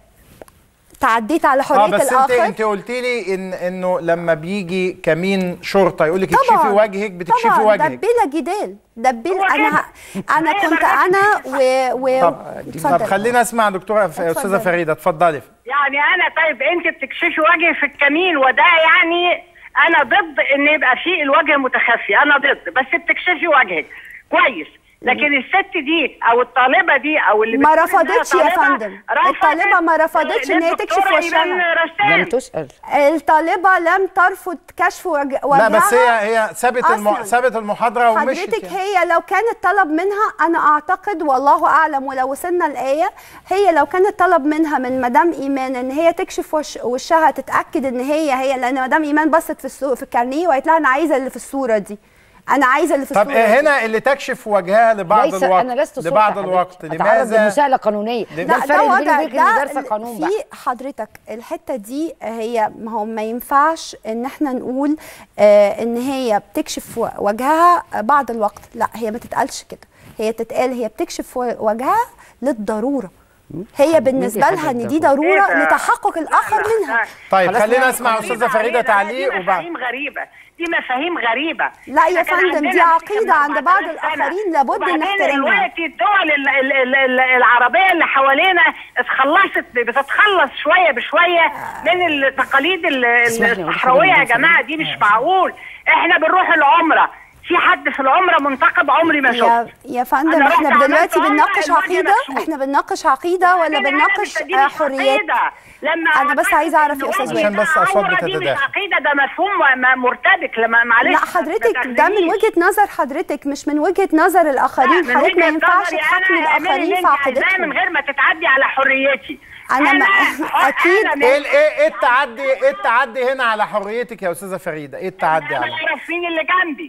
Speaker 3: تعديت على حريه
Speaker 1: اه بس انت
Speaker 3: الاخر
Speaker 1: انت قلتي لي ان انه لما بيجي كمين شرطه يقول لك اكشفي
Speaker 3: طبعا
Speaker 1: وجهك بتكشفي
Speaker 3: طبعا ده
Speaker 1: وجهك
Speaker 3: بلا جدال ده بلا
Speaker 5: هو
Speaker 3: انا
Speaker 5: كده.
Speaker 3: ه... انا
Speaker 5: هي
Speaker 3: كنت
Speaker 5: مرات
Speaker 3: انا و, و...
Speaker 1: طب
Speaker 3: اتفضل.
Speaker 1: طب خلينا اسمع دكتوره ف- استاذه
Speaker 3: اتفضل.
Speaker 1: فريده اتفضلي
Speaker 5: يعني انا طيب انت بتكشفي وجهي في الكمين وده يعني انا ضد ان يبقى فيه الوجه متخفي انا ضد بس بتكشفي وجهك كويس لكن الست دي او الطالبه دي او اللي
Speaker 3: ما
Speaker 5: بتقول إنها
Speaker 3: رفضتش يا
Speaker 5: طالبة
Speaker 3: فندم.
Speaker 5: رفضت
Speaker 3: الطالبة ما رفضتش إن هي تكشف
Speaker 5: للدكتورة
Speaker 3: وشها.
Speaker 5: إيمان
Speaker 2: لم
Speaker 5: رسام.
Speaker 2: تسأل
Speaker 3: الطالبه لم ترفض كشف وج...
Speaker 1: لا
Speaker 3: وجهها
Speaker 1: بس هي هي سابت الم...
Speaker 3: أصلاً.
Speaker 1: سابت المحاضره ومشيت
Speaker 3: حضرتك
Speaker 1: يعني.
Speaker 3: هي لو كانت طلب منها انا اعتقد والله اعلم ولو وصلنا الايه هي لو كانت طلب منها من مدام ايمان ان هي تكشف وش وشها تتاكد ان هي هي لان مدام ايمان بصت في السو... في الكارنيه وقالت لها انا عايزه اللي في الصوره دي انا عايزه اللي في
Speaker 1: طب
Speaker 3: الصوره دي.
Speaker 1: هنا اللي تكشف وجهها لبعض
Speaker 2: ليس
Speaker 1: الوقت
Speaker 2: انا لست صوت
Speaker 1: لبعض
Speaker 2: حضرتك.
Speaker 1: الوقت
Speaker 2: أتعرض
Speaker 1: لماذا
Speaker 2: لمساءله قانونيه
Speaker 1: لا،
Speaker 2: ده الفرق بيني
Speaker 3: وضع-
Speaker 2: وبينك اني دارسه قانون بقى
Speaker 3: في حضرتك الحته دي هي ما هو ما ينفعش ان احنا نقول آه ان هي بتكشف و- وجهها بعض الوقت لا هي ما تتقالش كده هي تتقال هي بتكشف و- وجهها للضروره هي بالنسبه
Speaker 2: حاجة
Speaker 3: لها ان دي
Speaker 2: ضرورة.
Speaker 3: ضروره
Speaker 5: إيه ده؟
Speaker 3: لتحقق الاخر
Speaker 5: لا، لا،
Speaker 3: منها
Speaker 5: لا.
Speaker 1: طيب
Speaker 2: خلاص
Speaker 1: خلينا
Speaker 2: لا،
Speaker 1: نسمع
Speaker 2: خلاص.
Speaker 1: استاذه فريده تعليق
Speaker 5: دي
Speaker 1: وبعد
Speaker 5: مفاهيم غريبه دي مفاهيم غريبه
Speaker 3: لا يا
Speaker 5: إحنا كان
Speaker 3: فندم،
Speaker 5: عندنا
Speaker 3: دي
Speaker 5: ناس
Speaker 3: عقيدة
Speaker 5: كانت
Speaker 3: عند بعض
Speaker 5: 4000 سنة.
Speaker 3: الآخرين لابد إن
Speaker 5: وبعدين
Speaker 3: نحترمها.
Speaker 5: دلوقتي الدول ال- ال- ال- ال- العربيه اللي حوالينا اتخلصت بتتخلص شويه بشويه من التقاليد ال-
Speaker 2: اسمح لي أقول
Speaker 5: الصحراويه يا
Speaker 2: حاجة
Speaker 5: جماعه دي مش معقول احنا بنروح العمره في حد في العمره منتقب عمري ما
Speaker 3: يا
Speaker 5: شفت
Speaker 3: يا فندم
Speaker 5: أنا رحت
Speaker 3: احنا
Speaker 5: عملت
Speaker 3: دلوقتي
Speaker 5: عمرة
Speaker 3: بنناقش
Speaker 5: الوجه
Speaker 3: عقيده
Speaker 5: مكشوف.
Speaker 3: احنا بنناقش عقيده ولا
Speaker 5: بعدين
Speaker 3: بنناقش
Speaker 5: أنا دي
Speaker 3: آه،
Speaker 5: مش
Speaker 3: حريات
Speaker 5: عقيدة. لما
Speaker 3: أنا بس عايزة أعرف يا
Speaker 5: أعتقد
Speaker 3: أستاذ
Speaker 5: إن
Speaker 1: عشان بس
Speaker 5: العورة
Speaker 1: أصوات
Speaker 5: دي مش
Speaker 1: بتتداخل.
Speaker 5: عقيده ده مفهوم م- مرتبك لما معلش
Speaker 3: لا
Speaker 5: ما
Speaker 3: حضرتك ده من
Speaker 5: تاخدنيش.
Speaker 3: وجهه نظر حضرتك مش من وجهه نظر
Speaker 5: لا،
Speaker 3: الاخرين
Speaker 5: من
Speaker 3: حضرتك ما
Speaker 5: وجهة
Speaker 3: ينفعش
Speaker 5: نظري
Speaker 3: تحكمي
Speaker 5: أنا اعملي اللي
Speaker 3: الاخرين
Speaker 5: أنت
Speaker 3: في
Speaker 5: عايزاه من
Speaker 3: عقيدتهم
Speaker 5: غير ما تتعدي على حريتي
Speaker 3: أنا ما- أكيد.
Speaker 5: أنا
Speaker 1: ايه ال- ايه إيه التعدي ايه التعدي هنا على حريتك يا استاذه فريده ايه التعدي
Speaker 5: انا
Speaker 1: على
Speaker 5: اعرف مين اللي جنبي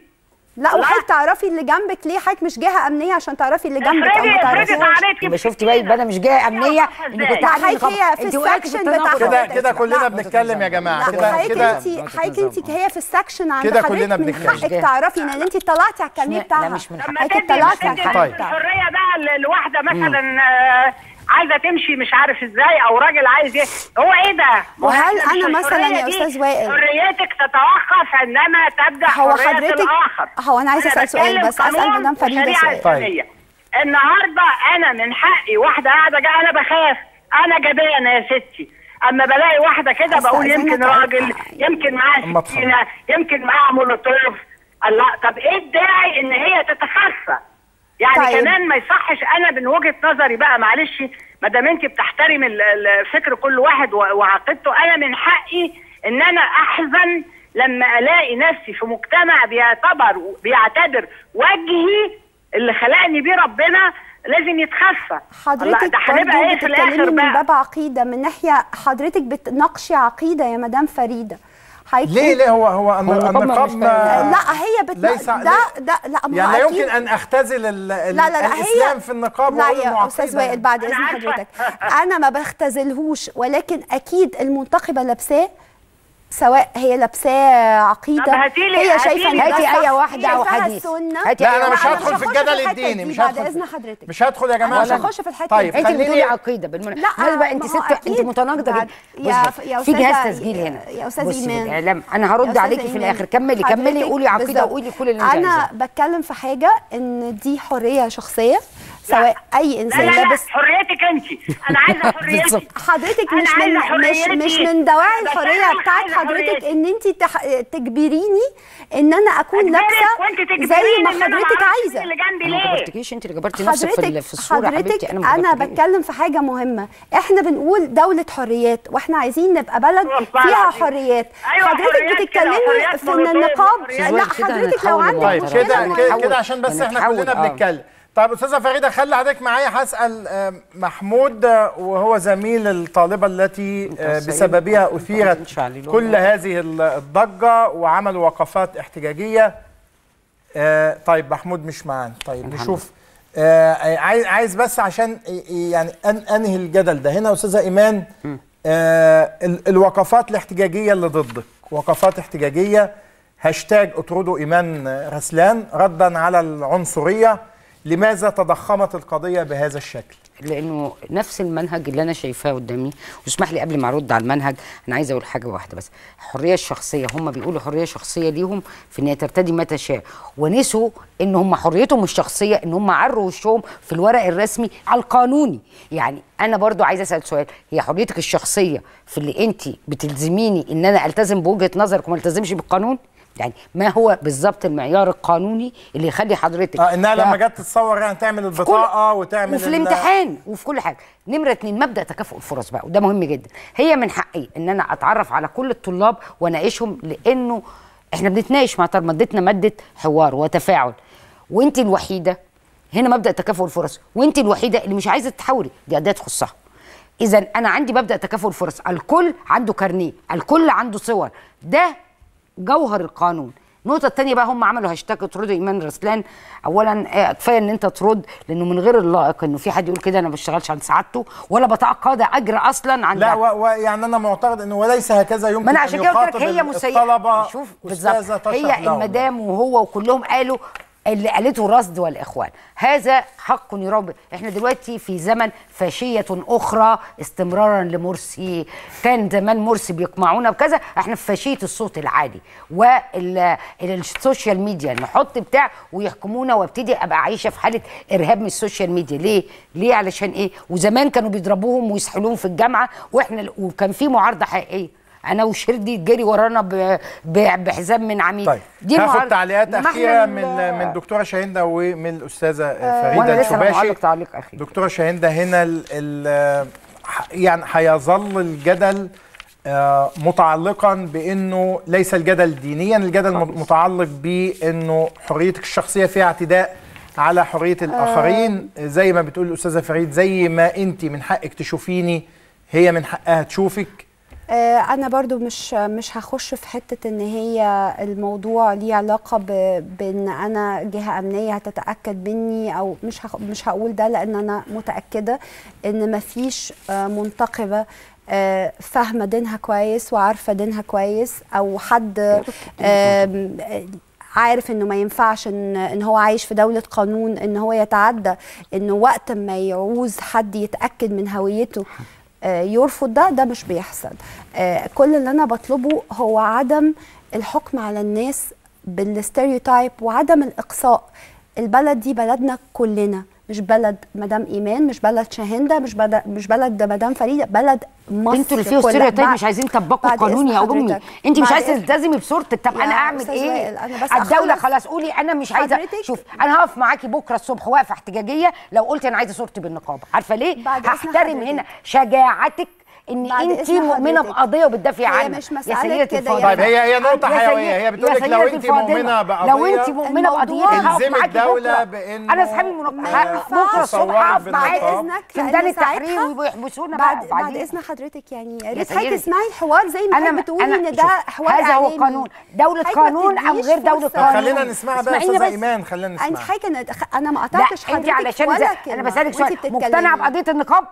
Speaker 3: لا وحضرتك تعرفي اللي جنبك ليه حضرتك مش جهه امنيه عشان تعرفي اللي جنبك او
Speaker 5: افرضي
Speaker 3: ما
Speaker 5: افرضي
Speaker 3: تعرفيش
Speaker 5: تعرضتي
Speaker 2: يبقى شفتي بقى يبقى انا مش جايه امنيه انك
Speaker 5: إزاي؟
Speaker 2: كنت
Speaker 3: حضرتك هي في
Speaker 2: انت وقعتي
Speaker 3: السكشن
Speaker 2: التناقض.
Speaker 3: بتاع
Speaker 1: كده
Speaker 3: حضرتك.
Speaker 1: كده كلنا
Speaker 3: لا.
Speaker 1: بنتكلم يا جماعه
Speaker 3: لا
Speaker 1: كده
Speaker 3: حضرتك
Speaker 1: كده
Speaker 3: انت حضرتك انت هي في السكشن عند
Speaker 1: كده
Speaker 3: حضرتك
Speaker 1: كلنا
Speaker 3: من
Speaker 1: بنتكلم.
Speaker 3: حقك تعرفي ان انت طلعتي على الكارنيه
Speaker 2: لا،
Speaker 3: بتاعها
Speaker 2: مش من
Speaker 5: طب ما
Speaker 3: حضرتك
Speaker 5: تدي
Speaker 3: طلعتي على
Speaker 5: تدي
Speaker 3: الكارنيه
Speaker 1: طيب.
Speaker 3: بتاعها
Speaker 5: الحريه بقى لواحده مثلا آه، عايزه تمشي مش عارف ازاي او راجل عايز ايه هو ايه ده؟
Speaker 3: وهل
Speaker 5: إحنا مش
Speaker 3: أنا مثلاً
Speaker 5: الحرية
Speaker 3: يا
Speaker 5: دي
Speaker 3: أستاذ وائل؟
Speaker 5: حريتك تتوقف عندما تبدا
Speaker 3: هو
Speaker 5: حريه
Speaker 3: حضرتك-
Speaker 5: الاخر
Speaker 3: هو أنا عايزة أسأل سؤال
Speaker 5: بتكلم
Speaker 3: بس، أسأل
Speaker 5: قانون
Speaker 3: مدام فريدة
Speaker 5: وشريعة
Speaker 3: سؤال.
Speaker 1: طيب.
Speaker 5: إسلامية. النهارده انا من حقي واحده قاعده جا- انا بخاف انا جبانه يا ستي اما بلاقي واحده كده بقول
Speaker 3: أستأذنك
Speaker 5: يمكن
Speaker 3: أ-
Speaker 5: راجل يمكن معاه
Speaker 1: أما اتفضل.
Speaker 5: سكينه يمكن معاه مولوتوف الله طب ايه الداعي ان هي تتخفى يعني
Speaker 3: طيب.
Speaker 5: طيب. كمان ما يصحش انا من وجهه نظري بقى معلش ما دام انت بتحترم ال- ال- فكر كل واحد و- وعقيدته انا من حقي ان انا احزن لما الاقي نفسي في مجتمع بيعتبر بيعتبر وجهي اللي خلقني بيه ربنا لازم يتخفى الله،
Speaker 3: حضرتك
Speaker 5: ده هنبقى
Speaker 3: برضه
Speaker 5: ايه في الاخر
Speaker 3: بتتكلمي من
Speaker 5: بقى
Speaker 3: باب عقيده من ناحيه حضرتك بتناقشي عقيده يا مدام فريده حضرتك
Speaker 1: ليه ليه هو هو الن-
Speaker 2: النقاب ما
Speaker 1: النقاب
Speaker 2: مش
Speaker 1: ما
Speaker 3: لا هي بت...
Speaker 1: ليس
Speaker 3: ده ده لا ما
Speaker 1: يعني
Speaker 3: هو
Speaker 1: لا
Speaker 3: أكيد-
Speaker 1: يمكن ان اختزل ال ال
Speaker 3: لا لا لا
Speaker 1: الاسلام
Speaker 3: هي
Speaker 1: في النقاب
Speaker 3: لا
Speaker 1: وأقول إنه
Speaker 3: يا استاذ
Speaker 1: عقيدة.
Speaker 3: وائل بعد
Speaker 5: أنا
Speaker 3: اذن
Speaker 5: عارفة.
Speaker 3: حضرتك انا ما بختزلهوش ولكن اكيد المنتقبه لابساه سواء هي لابساه عقيده
Speaker 5: طب هاتيلي-
Speaker 3: هي شايفه
Speaker 5: هاتيلي-
Speaker 3: ان ده
Speaker 2: هاتي
Speaker 3: صح،
Speaker 2: آية واحدة أو
Speaker 3: شايفاها
Speaker 2: حديث.
Speaker 3: السنه
Speaker 2: هاتي
Speaker 1: لا
Speaker 2: آية
Speaker 1: انا
Speaker 2: واحدة.
Speaker 1: مش
Speaker 3: أنا
Speaker 1: هدخل
Speaker 3: مش
Speaker 1: في
Speaker 3: هخش
Speaker 1: الجدل
Speaker 3: في الحتة
Speaker 1: الديني
Speaker 3: دي
Speaker 1: مش
Speaker 3: بعد
Speaker 1: هدخل
Speaker 3: إذن حضرتك.
Speaker 1: مش هدخل يا جماعه
Speaker 3: مش
Speaker 1: عشان-
Speaker 3: هخش في الحتة
Speaker 1: طيب
Speaker 3: دي.
Speaker 2: انت اللي بتقولي
Speaker 1: خليني
Speaker 2: عقيده بالمناسبه
Speaker 3: لا،
Speaker 2: بالمناسبة انت
Speaker 3: ما هو
Speaker 2: ست انت
Speaker 3: أكيد.
Speaker 2: متناقضه
Speaker 3: بعد-
Speaker 2: جدا
Speaker 3: يا-
Speaker 2: بصي،
Speaker 3: يا
Speaker 2: في
Speaker 3: أستاذة-
Speaker 2: جهاز تسجيل هنا
Speaker 3: يا أستاذ
Speaker 2: بصي
Speaker 3: إيمان.
Speaker 2: بالاعلام انا
Speaker 3: يا
Speaker 2: هرد
Speaker 3: أستاذ
Speaker 2: عليكي في
Speaker 3: إيمان.
Speaker 2: الاخر كملي كملي
Speaker 3: حضرتك
Speaker 2: قولي عقيده
Speaker 3: بالظبط.
Speaker 2: وقولي كل اللي انت
Speaker 3: انا
Speaker 2: عايزاه
Speaker 3: بتكلم في حاجه ان دي حريه شخصيه سواء اي
Speaker 5: لا
Speaker 3: انسان
Speaker 5: لا لا
Speaker 3: لابس
Speaker 5: حريتك انت انا عايزه حريتي
Speaker 2: بالظبط.
Speaker 3: حضرتك
Speaker 5: أنا
Speaker 3: مش من
Speaker 5: عايزة
Speaker 3: مش
Speaker 5: حريتي.
Speaker 3: مش من دواعي
Speaker 5: بس أنا
Speaker 3: الحريه
Speaker 5: مش
Speaker 3: بتاعت
Speaker 5: عايزة
Speaker 3: حضرتك
Speaker 5: حريتي.
Speaker 3: ان انت تح... تجبريني ان انا اكون
Speaker 5: أجبرك
Speaker 3: لابسه
Speaker 5: وانت
Speaker 3: زي
Speaker 5: تجبريني
Speaker 3: ما
Speaker 5: إن أنا
Speaker 3: حضرتك
Speaker 5: معرفش
Speaker 3: عايزه
Speaker 5: مين اللي جنبي
Speaker 2: انا ما
Speaker 5: ليه
Speaker 2: جبرتكيش انت اللي جبرتي نفسك في, ال-
Speaker 3: حضرتك
Speaker 2: في الصوره يا حبيبتي
Speaker 3: حضرتك
Speaker 2: انا ما
Speaker 3: انا
Speaker 2: جبرتكيش.
Speaker 3: بتكلم في حاجه مهمه احنا بنقول دوله حريات واحنا عايزين نبقى بلد
Speaker 5: والله
Speaker 3: فيها
Speaker 5: العظيم.
Speaker 3: حريات
Speaker 5: أيوة،
Speaker 3: حضرتك
Speaker 5: حريات كده،
Speaker 3: بتتكلمي
Speaker 5: حريات
Speaker 3: في ان
Speaker 5: مولوتوف
Speaker 3: النقاب
Speaker 5: وحريات-
Speaker 3: لا
Speaker 2: كده
Speaker 3: حضرتك لو
Speaker 2: هنتحول
Speaker 3: عندك
Speaker 1: طيب
Speaker 2: والله.
Speaker 1: كده
Speaker 3: مشكله
Speaker 1: كده
Speaker 2: هنتحول.
Speaker 1: كده عشان بس احنا
Speaker 2: هنتحول،
Speaker 1: كلنا
Speaker 2: آه.
Speaker 1: بنتكلم طيب استاذه فريده خلي حضرتك معايا هسال آه، محمود آه، وهو زميل الطالبه التي آه،
Speaker 2: سعيد.
Speaker 1: بسببها
Speaker 2: أنت
Speaker 1: اثيرت
Speaker 2: شعلي له.
Speaker 1: كل هذه الضجه وعملوا وقفات احتجاجيه آه، طيب محمود مش معانا طيب
Speaker 2: الحمد
Speaker 1: نشوف آه، عايز عايز بس عشان يعني أن انهي الجدل ده هنا استاذه ايمان آه، ال- الوقفات الاحتجاجيه اللي ضدك وقفات احتجاجيه هاشتاج اطردوا ايمان رسلان ردا على العنصريه لماذا تضخمت القضيه بهذا الشكل
Speaker 2: لانه نفس المنهج اللي انا شايفاه قدامي واسمح لي قبل ما ارد على المنهج انا عايزه اقول حاجه واحده بس الحريه الشخصيه هم بيقولوا حريه شخصيه ليهم في ان هي ترتدي ما تشاء ونسوا ان هم حريتهم الشخصيه ان هم عروا وشهم في الورق الرسمي على القانوني يعني انا برضو عايزه اسال سؤال هي حريتك الشخصيه في اللي انت بتلزميني ان انا التزم بوجهه نظرك وما التزمش بالقانون يعني ما هو بالظبط المعيار القانوني اللي يخلي حضرتك
Speaker 1: اه انها
Speaker 2: ك-
Speaker 1: لما جت تتصور يعني تعمل البطاقه وتعمل
Speaker 2: وفي
Speaker 1: ال-
Speaker 2: الامتحان وفي كل حاجه نمره اتنين مبدا تكافؤ الفرص بقى وده مهم جدا هي من حقي ان انا اتعرف على كل الطلاب واناقشهم لانه احنا بنتناقش مع طلبه اديتنا ماده حوار وتفاعل وانت الوحيده هنا مبدا تكافؤ الفرص وانت الوحيده اللي مش عايزه تحاولي دي اداه تخصها اذا انا عندي مبدا تكافؤ الفرص الكل عنده كارنيه الكل عنده صور ده جوهر القانون النقطة التانية بقى هم عملوا هاشتاج اطردوا ايمان رسلان اولا آه، كفايه ان انت ترد لانه من غير اللائق انه في حد يقول كده انا ما بشتغلش عن سعادته ولا بتقاضى اجر اصلا عن
Speaker 1: لا
Speaker 2: ده.
Speaker 1: و- ويعني انا معترض انه وليس هكذا يمكن
Speaker 2: ما انا
Speaker 1: أن
Speaker 2: عشان كده قلت لك
Speaker 1: يخاطب
Speaker 2: هي
Speaker 1: ال-
Speaker 2: مسيئه
Speaker 1: الطلبه
Speaker 2: شوف
Speaker 1: أستاذة
Speaker 2: بالظبط
Speaker 1: تشرح
Speaker 2: هي
Speaker 1: لهم.
Speaker 2: المدام وهو وكلهم قالوا اللي قالته رصد والاخوان هذا حق يراب احنا دلوقتي في زمن فاشيه اخرى استمرارا لمرسي كان زمان مرسي بيقمعونا بكذا احنا في فاشيه الصوت العالي والسوشيال ميديا نحط بتاع ويحكمونا وابتدي ابقى عايشه في حاله ارهاب من السوشيال ميديا ليه ليه علشان ايه وزمان كانوا بيضربوهم ويسحلوهم في الجامعه واحنا وكان في معارضه حقيقيه انا وشردي جري ورانا ب- ب- بحزام من عميد
Speaker 1: طيب
Speaker 2: دي
Speaker 1: هاخد
Speaker 2: معارضة.
Speaker 1: تعليقات
Speaker 2: إنما إحنا
Speaker 1: اخيره
Speaker 2: ال-
Speaker 1: من من دكتوره شاهنده ومن الاستاذه فريده
Speaker 2: وانا لسه
Speaker 1: الشباشي
Speaker 2: معلق تعليق اخير
Speaker 1: دكتوره شاهنده هنا ال ال ح- يعني هيظل الجدل آه، متعلقا بانه ليس الجدل دينيا الجدل م- متعلق بانه حريتك الشخصيه فيها اعتداء على حريه الاخرين زي ما بتقول الاستاذه فريد زي ما انت من حقك تشوفيني هي من حقها تشوفك
Speaker 3: آه، انا برضو مش مش هخش في حته ان هي الموضوع ليه علاقه ب- بان انا جهه امنيه هتتاكد مني او مش هخ- مش هقول ده لان انا متاكده ان مفيش آه، منتقبه آه، فاهمه دينها كويس وعارفه دينها كويس او حد آم، عارف انه ما ينفعش ان ان هو عايش في دوله قانون ان هو يتعدى انه وقت ما يعوز حد يتاكد من هويته آه، يرفض ده ده مش بيحصل آه، كل اللي انا بطلبه هو عدم الحكم على الناس بالستيريوتايب وعدم الاقصاء البلد دي بلدنا كلنا مش بلد مدام ايمان مش بلد شاهنده مش بلد مش بلد مدام فريده بلد مصر
Speaker 2: انتوا اللي فيها
Speaker 3: كلها.
Speaker 2: ستيريوتايب
Speaker 3: بعد-
Speaker 2: مش عايزين تطبقوا
Speaker 3: بعد
Speaker 2: القانون
Speaker 3: إذن
Speaker 2: يا امي
Speaker 3: حضرتك.
Speaker 2: انت مش
Speaker 3: بعد
Speaker 2: عايزه
Speaker 3: إذن-
Speaker 2: تلتزمي بصورتك طب
Speaker 3: يا
Speaker 2: انا اعمل
Speaker 3: أستاذ
Speaker 2: ايه
Speaker 3: وائل، أنا بس
Speaker 2: الدوله
Speaker 3: أخلص-
Speaker 2: خلاص قولي انا مش عايزه
Speaker 3: حضرتك-
Speaker 2: شوف انا هقف معاكي بكره الصبح واقفه احتجاجيه لو قلت انا عايزه صورتي بالنقاب عارفه ليه
Speaker 3: بعد إذن
Speaker 2: هحترم
Speaker 3: حضرتك.
Speaker 2: هنا شجاعتك ان
Speaker 3: بعد
Speaker 2: انت
Speaker 3: إذن
Speaker 2: مؤمنه
Speaker 3: حضرتك.
Speaker 2: بقضيه وبتدافعي
Speaker 3: هي
Speaker 2: عنها
Speaker 3: مش
Speaker 2: يا
Speaker 3: مسألة
Speaker 2: سيدتي
Speaker 3: كده
Speaker 2: الفاضله
Speaker 3: يعني.
Speaker 1: طيب هي هي نقطة
Speaker 2: يا
Speaker 1: حيوية
Speaker 2: سيدي-
Speaker 1: هي بتقول
Speaker 2: يا
Speaker 1: لك لو
Speaker 2: سيدتي
Speaker 1: انت
Speaker 2: الفاضلة،
Speaker 1: مؤمنة
Speaker 2: لو
Speaker 1: بقضية
Speaker 2: انت مؤمنه
Speaker 3: الموضوع
Speaker 2: بقضيتك هقف
Speaker 1: تلزمي
Speaker 2: معاكي
Speaker 1: الدولة
Speaker 2: بكره
Speaker 1: بإنه
Speaker 2: انا اصحابي المنق...
Speaker 1: ما
Speaker 2: ه- بكره الصبح
Speaker 1: تصورك
Speaker 2: هقف
Speaker 1: بالنقاب.
Speaker 2: معاكي
Speaker 3: إذنك،
Speaker 2: في ميدان
Speaker 3: لأن
Speaker 2: التحرير
Speaker 3: ساعتها
Speaker 2: ويحبسونا بقى
Speaker 3: بعد بعد بعدين. اذن حضرتك يعني يا
Speaker 2: يا
Speaker 3: ريت حضرتك
Speaker 2: سيدتي.
Speaker 3: تسمعي الحوار زي ما
Speaker 2: انا
Speaker 3: حضرتك بتقولي
Speaker 2: انا
Speaker 3: ان ده
Speaker 2: شوف،
Speaker 3: حوار
Speaker 2: هذا هو
Speaker 3: إعلامي.
Speaker 2: قانون دوله
Speaker 3: حضرتك ما
Speaker 2: قانون ام
Speaker 3: تديش
Speaker 2: غير دوله
Speaker 3: فرصة.
Speaker 2: قانون
Speaker 1: خلينا نسمعها بقى
Speaker 3: اسمعيني
Speaker 1: استاذة
Speaker 3: بس.
Speaker 1: ايمان خلينا
Speaker 3: انت
Speaker 1: نسمعها
Speaker 3: حاجه انا انا ما
Speaker 2: لا
Speaker 3: قطعتش
Speaker 2: انت
Speaker 3: حضرتك
Speaker 2: علشان
Speaker 3: ولا
Speaker 2: زي-
Speaker 3: كلمة
Speaker 2: انا بسالك سؤال
Speaker 3: وانتي
Speaker 2: مقتنعه
Speaker 3: بتتكلمي.
Speaker 2: بقضيه النقاب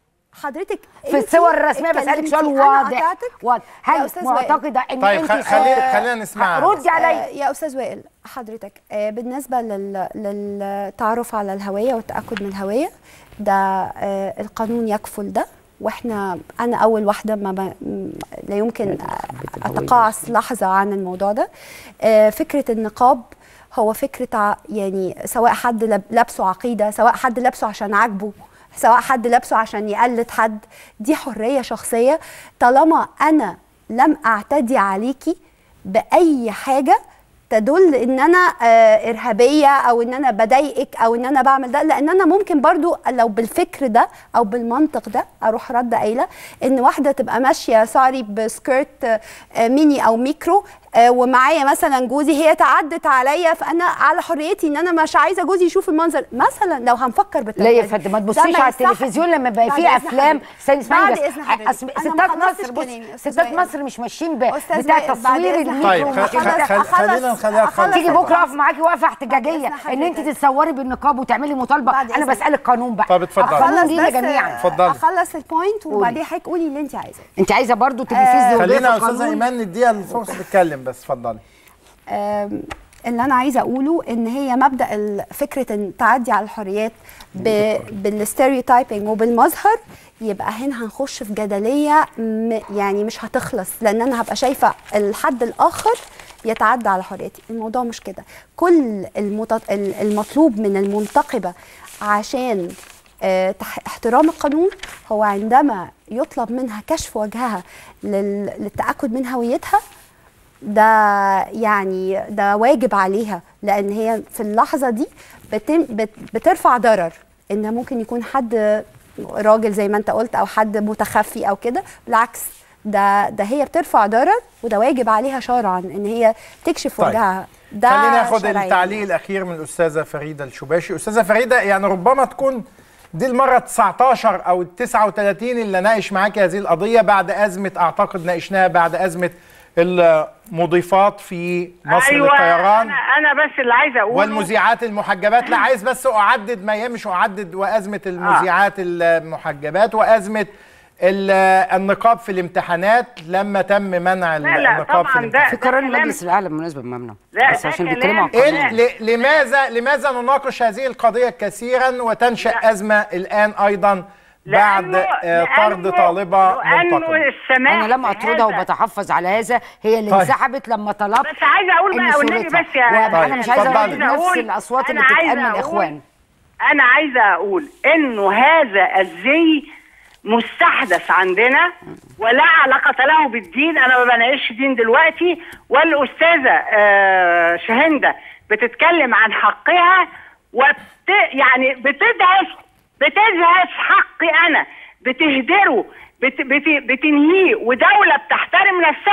Speaker 3: حضرتك
Speaker 2: في
Speaker 3: انتي
Speaker 2: الصور الرسميه بسالك سؤال
Speaker 3: اتكلمتي، أنا
Speaker 2: واضح
Speaker 3: قطعتك؟
Speaker 2: واضح
Speaker 3: يا
Speaker 2: هل
Speaker 3: أستاذ وائل.
Speaker 2: معتقده ان
Speaker 1: طيب
Speaker 2: انت
Speaker 1: خ- خلي- خلينا نسمعها.
Speaker 2: ردي
Speaker 3: آه،
Speaker 2: عليا
Speaker 3: يا استاذ وائل حضرتك آه، بالنسبه لل- للتعرف على الهويه والتاكد من الهويه ده آه، القانون يكفل ده واحنا انا اول واحده ما ب... م- لا يمكن اتقاعس لحظه عن الموضوع ده آه، فكره النقاب هو فكره ع- يعني سواء حد لاب- لابسه عقيده سواء حد لابسه عشان عاجبه سواء حد لابسه عشان يقلد حد دي حريه شخصيه طالما انا لم اعتدي عليكي باي حاجه تدل ان انا آه، ارهابيه او ان انا بضايقك او ان انا بعمل ده لان انا ممكن برضو لو بالفكر ده او بالمنطق ده اروح رد قايله ان واحده تبقى ماشيه سوري بسكيرت آه، آه، ميني او ميكرو آه، ومعايا مثلا جوزي هي تعدت عليا فانا على حريتي ان انا مش عايزه جوزي يشوف المنظر مثلا لو هنفكر
Speaker 2: لا
Speaker 3: بالطريقه
Speaker 2: يا
Speaker 3: دي.
Speaker 2: فندم ما
Speaker 3: ده
Speaker 2: تبصيش على
Speaker 3: يصح-
Speaker 2: التلفزيون لما يبقى
Speaker 3: بعد
Speaker 2: فيه
Speaker 3: إذن
Speaker 2: افلام
Speaker 3: حضرتك.
Speaker 2: استني اسمعي
Speaker 3: بعد
Speaker 2: بس
Speaker 3: إذن حضرتك.
Speaker 2: أس-
Speaker 3: أنا
Speaker 2: ستات
Speaker 3: ما خلصتش
Speaker 2: مصر بص
Speaker 3: كلامي يا أستاذ
Speaker 2: ستات
Speaker 3: وائل.
Speaker 2: مصر مش ماشيين ب-
Speaker 3: أستاذ
Speaker 2: بتاع
Speaker 3: وائل، بعد
Speaker 2: تصوير
Speaker 3: إذن
Speaker 2: الميكرو
Speaker 1: طيب
Speaker 3: حضرتك.
Speaker 1: خ-
Speaker 2: والكلام ده.
Speaker 1: خ- خل-
Speaker 3: أخلص-
Speaker 1: خلينا نخليها
Speaker 3: أخلص.
Speaker 1: تخلص
Speaker 2: تيجي بكره اقف معاكي واقفه احتجاجيه
Speaker 3: إذن
Speaker 2: ان انت
Speaker 3: حضرتك.
Speaker 2: تتصوري بالنقاب وتعملي مطالبه
Speaker 3: بعد
Speaker 2: انا
Speaker 3: إذن.
Speaker 2: بسالك قانون بقى
Speaker 1: طب اتفضلي.
Speaker 2: القانون
Speaker 3: اخلص
Speaker 2: لينا
Speaker 3: بس
Speaker 2: جميعا
Speaker 1: اتفضلي.
Speaker 3: اخلص البوينت وبعدين حضرتك قولي اللي انت عايزاه
Speaker 2: انت عايزه برضو تبقي في ازدواجيه
Speaker 1: خلينا
Speaker 2: في
Speaker 1: يا استاذه
Speaker 2: القانون
Speaker 1: ايمان نديها الفرصه تتكلم بس اتفضلي
Speaker 3: آم، اللي انا عايزه اقوله ان هي مبدا ال- فكره ان التعدي على الحريات بالستيريوتايبنج وبالمظهر يبقى هنا هنخش في جدليه م- يعني مش هتخلص لان انا هبقى شايفه الحد الاخر يتعدى على حريتي الموضوع مش كده كل المت- ال- المطلوب من المنتقبه عشان آه، تح- احترام القانون هو عندما يطلب منها كشف وجهها لل- للتاكد من هويتها ده يعني ده واجب عليها لان هي في اللحظه دي بتم بت بترفع ضرر ان ممكن يكون حد راجل زي ما انت قلت او حد متخفي او كده بالعكس ده ده هي بترفع ضرر وده واجب عليها شرعا ان هي تكشف
Speaker 1: طيب.
Speaker 3: وجهها ده
Speaker 1: خلينا ناخد
Speaker 3: شرعياً.
Speaker 1: التعليق الاخير من الاستاذه فريده الشباشي استاذه فريده يعني ربما تكون دي المره 19 او 39 اللي ناقش معاكي هذه القضيه بعد ازمه اعتقد ناقشناها بعد ازمه المضيفات في مصر
Speaker 5: ايوه
Speaker 1: للطيران
Speaker 5: انا انا بس اللي عايزه اقوله
Speaker 1: والمذيعات المحجبات لا عايز بس اعدد ما هي مش اعدد وازمه المذيعات المحجبات وازمه ال- النقاب في الامتحانات لما تم منع
Speaker 5: لا، لا،
Speaker 1: النقاب في
Speaker 5: طبعاً ده-
Speaker 1: الامتحانات
Speaker 2: في قرار
Speaker 5: كلام-
Speaker 2: المجلس الاعلى بالمناسبه ممنوع
Speaker 5: لا،
Speaker 2: بس
Speaker 5: ده
Speaker 2: عشان
Speaker 5: كلام-
Speaker 2: بيتكلموا عن
Speaker 5: إيه
Speaker 2: القانون
Speaker 1: إيه ل- لماذا لماذا نناقش هذه القضية كثيرا وتنشأ أزمة الآن أيضا بعد
Speaker 5: لأنه-
Speaker 1: آه، طرد
Speaker 5: لأنه-
Speaker 1: طالبة
Speaker 5: لأنه
Speaker 1: منتقبة
Speaker 5: السماح
Speaker 2: انا لم اطردها
Speaker 5: بهذا-
Speaker 2: وبتحفظ على هذا هي اللي
Speaker 1: طيب.
Speaker 2: انسحبت لما طلبت
Speaker 5: بس عايزه اقول
Speaker 2: إن
Speaker 5: بقى والنبي
Speaker 2: صورتها.
Speaker 5: بس يا
Speaker 2: وانا
Speaker 1: طيب،
Speaker 2: مش عايزه
Speaker 1: اتفضلي.
Speaker 2: اقول نفس
Speaker 5: أقول-
Speaker 2: الاصوات اللي
Speaker 5: أنا
Speaker 2: بتتقال
Speaker 5: عايزة
Speaker 2: من
Speaker 5: أقول-
Speaker 2: الاخوان
Speaker 5: انا عايزه اقول انه هذا الزي مستحدث عندنا ولا علاقة له بالدين انا ما بناقش دين دلوقتي والاستاذة آه، شهندة بتتكلم عن حقها وبت يعني بتدعس بتدعس حقي انا بتهدره بت بت بتنهيه ودولة بتحترم نفسها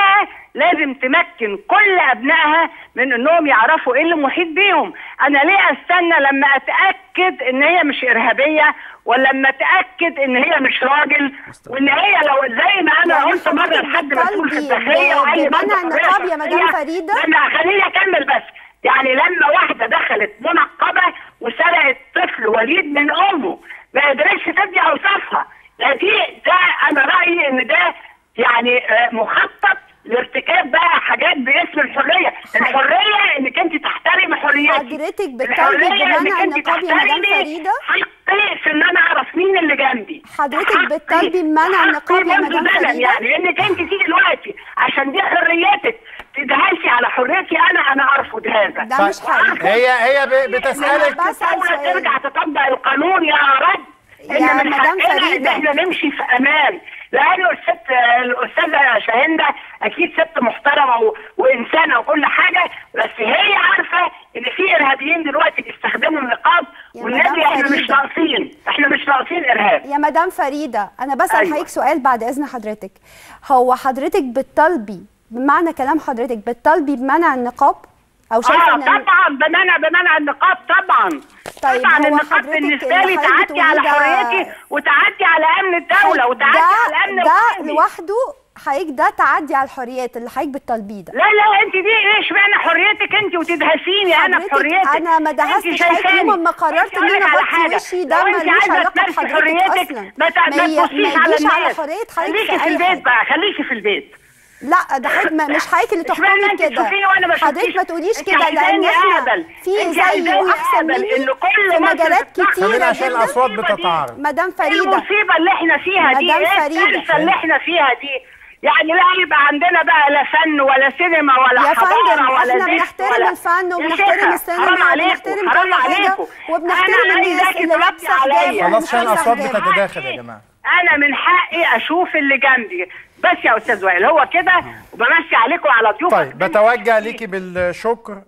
Speaker 5: لازم تمكن كل ابنائها من انهم يعرفوا ايه اللي محيط بيهم انا ليه استنى لما اتاكد ان هي مش ارهابيه ولا لما اتاكد ان هي مش راجل وان هي لو زي ما انا
Speaker 3: يعني
Speaker 5: قلت مره
Speaker 3: حضرتك
Speaker 5: لحد مسؤول في
Speaker 3: بتطالبي
Speaker 5: الداخليه
Speaker 3: ب-
Speaker 5: واي
Speaker 3: بمنع
Speaker 5: منطقة
Speaker 3: النقاب يا مدام
Speaker 5: شخصية.
Speaker 3: فريدة؟
Speaker 5: لما خليني اكمل بس يعني لما واحده دخلت منقبه وسرقت طفل وليد من امه ما قدرتش تدي اوصافها لا دي ده انا رايي ان ده يعني آه، مخطط لارتكاب بقى حاجات باسم الحريه، الحريه انك انت تحترمي حريتي
Speaker 3: حضرتك بتطالبي
Speaker 5: الحرية
Speaker 3: بمنع
Speaker 5: إنك أنت
Speaker 3: النقاب يا مدام
Speaker 5: تحترمي
Speaker 3: فريدة؟
Speaker 5: حقي في ان انا اعرف مين اللي جنبي
Speaker 3: حضرتك
Speaker 5: حقي-
Speaker 3: بتطالبي بمنع
Speaker 5: حقي
Speaker 3: النقاب يا
Speaker 5: منذ
Speaker 3: مدام
Speaker 5: زمن
Speaker 3: فريدة؟
Speaker 5: يعني انك انت تيجي دلوقتي عشان دي حريتك تدهسي على حريتي انا انا ارفض هذا
Speaker 3: ده مش حقيقي
Speaker 1: هي هي ب- بتسالك
Speaker 3: أنا بسأل
Speaker 5: الدولة
Speaker 3: سؤال.
Speaker 5: ترجع تطبق القانون يا رب
Speaker 3: يا
Speaker 5: ان من
Speaker 3: مدام
Speaker 5: حقنا ان
Speaker 3: فريدة.
Speaker 5: احنا نمشي في امان لان الست الاستاذه شاهنده اكيد ست محترمه و... وانسانه وكل حاجه بس هي عارفه ان في ارهابيين دلوقتي بيستخدموا النقاب
Speaker 3: يا
Speaker 5: والنبي
Speaker 3: مدام
Speaker 5: احنا مش
Speaker 3: فريدة.
Speaker 5: ناقصين احنا مش ناقصين ارهاب
Speaker 3: يا مدام فريدة أنا بسأل
Speaker 5: أيوة.
Speaker 3: حضرتك سؤال بعد إذن حضرتك هو حضرتك بتطالبي بمعنى كلام حضرتك بتطالبي بمنع النقاب أو شايفة
Speaker 5: اه
Speaker 3: إن
Speaker 5: طبعا بمنع بمنع النقاب طبعا
Speaker 3: طيب،
Speaker 5: طبعا
Speaker 3: هو
Speaker 5: النقاب
Speaker 3: حضرتك
Speaker 5: بالنسبه
Speaker 3: اللي
Speaker 5: لي
Speaker 3: حضرتك
Speaker 5: تعدي على
Speaker 3: بتقوليه ده-
Speaker 5: حريتي وتعدي على امن الدوله وتعدي
Speaker 3: ده
Speaker 5: على امن
Speaker 3: ده
Speaker 5: قومي.
Speaker 3: لوحده حضرتك ده تعدي على الحريات اللي حضرتك بتطالبيه ده
Speaker 5: لا لا انت دي ايه اشمعنى حريتك انت وتدهسيني انا
Speaker 3: حضرتك
Speaker 5: بحريتك
Speaker 3: أنا ما
Speaker 5: انت
Speaker 3: دهستش حضرتك
Speaker 5: شايفاني.
Speaker 3: يوم ما قررت
Speaker 5: بس
Speaker 3: إن
Speaker 5: أقول
Speaker 3: أنا
Speaker 5: لك على
Speaker 3: أغطي
Speaker 5: حاجة.
Speaker 3: وشي، ده
Speaker 5: لو انت
Speaker 3: ملوش
Speaker 5: عايزة
Speaker 3: علاقة
Speaker 5: تمارسي
Speaker 3: بحضرتك
Speaker 5: حريتك
Speaker 3: أصلاً.
Speaker 5: ما تع-
Speaker 3: ما
Speaker 5: ما
Speaker 3: ي-
Speaker 5: تبصيش
Speaker 3: ما
Speaker 5: على
Speaker 3: يجيش على
Speaker 5: الناس
Speaker 3: حرية حضرتك
Speaker 5: خليكي
Speaker 3: في
Speaker 5: في
Speaker 3: أي
Speaker 5: البيت
Speaker 3: حاجة.
Speaker 5: بقى خليكي في البيت
Speaker 3: لا ده حضرتك ما- مش حضرتك اللي
Speaker 5: اشمعنى
Speaker 3: تحكمي
Speaker 5: انت
Speaker 3: كده
Speaker 5: تشوفيني وانا ما
Speaker 3: حضرتك
Speaker 5: شفتيش؟
Speaker 3: ما تقوليش
Speaker 5: انت
Speaker 3: كده لان
Speaker 5: عايزاني
Speaker 3: احنا
Speaker 5: اهبل.
Speaker 3: في
Speaker 5: انت
Speaker 3: زي
Speaker 5: عايزاني
Speaker 3: واحسن
Speaker 5: اهبل
Speaker 3: مني
Speaker 5: ان كل
Speaker 3: في
Speaker 5: مصر
Speaker 3: مجالات
Speaker 5: تتفق.
Speaker 3: كتيره
Speaker 1: خلينا عشان
Speaker 3: جدا
Speaker 1: الاصوات
Speaker 5: المصيبة دي.
Speaker 1: بتتعارض
Speaker 3: مدام
Speaker 5: ايه
Speaker 3: فريده
Speaker 5: المصيبه اللي احنا فيها دي
Speaker 3: مدام
Speaker 5: ايه
Speaker 3: فريدة.
Speaker 5: الكارثه اللي احنا فيها دي يعني لا يبقى عندنا بقى لا فن ولا سينما ولا
Speaker 3: يا
Speaker 5: حضاره
Speaker 3: فندم
Speaker 5: ولا
Speaker 3: احنا
Speaker 5: زفت
Speaker 3: بنحترم
Speaker 5: ولا
Speaker 3: الفن
Speaker 5: يا
Speaker 3: وبنحترم
Speaker 5: شيخة،
Speaker 3: السينما
Speaker 5: حرام عليكم
Speaker 3: وبنحترم
Speaker 5: حرام
Speaker 3: كل حاجه
Speaker 5: عليكم
Speaker 3: وبنحترم
Speaker 5: أنا
Speaker 3: الناس
Speaker 5: عايزاكي
Speaker 3: اللي
Speaker 5: تردي
Speaker 3: لابسه
Speaker 5: عليا.
Speaker 3: حجاب
Speaker 1: خلاص عشان
Speaker 3: ومش لابسه
Speaker 1: الاصوات
Speaker 3: حجاب
Speaker 1: بتتداخل يا جماعه
Speaker 5: انا من حقي اشوف اللي جنبي بس يا استاذ وائل هو كده وبمشي عليكم على ضيوفك
Speaker 1: طيب بتوجه ليكي بالشكر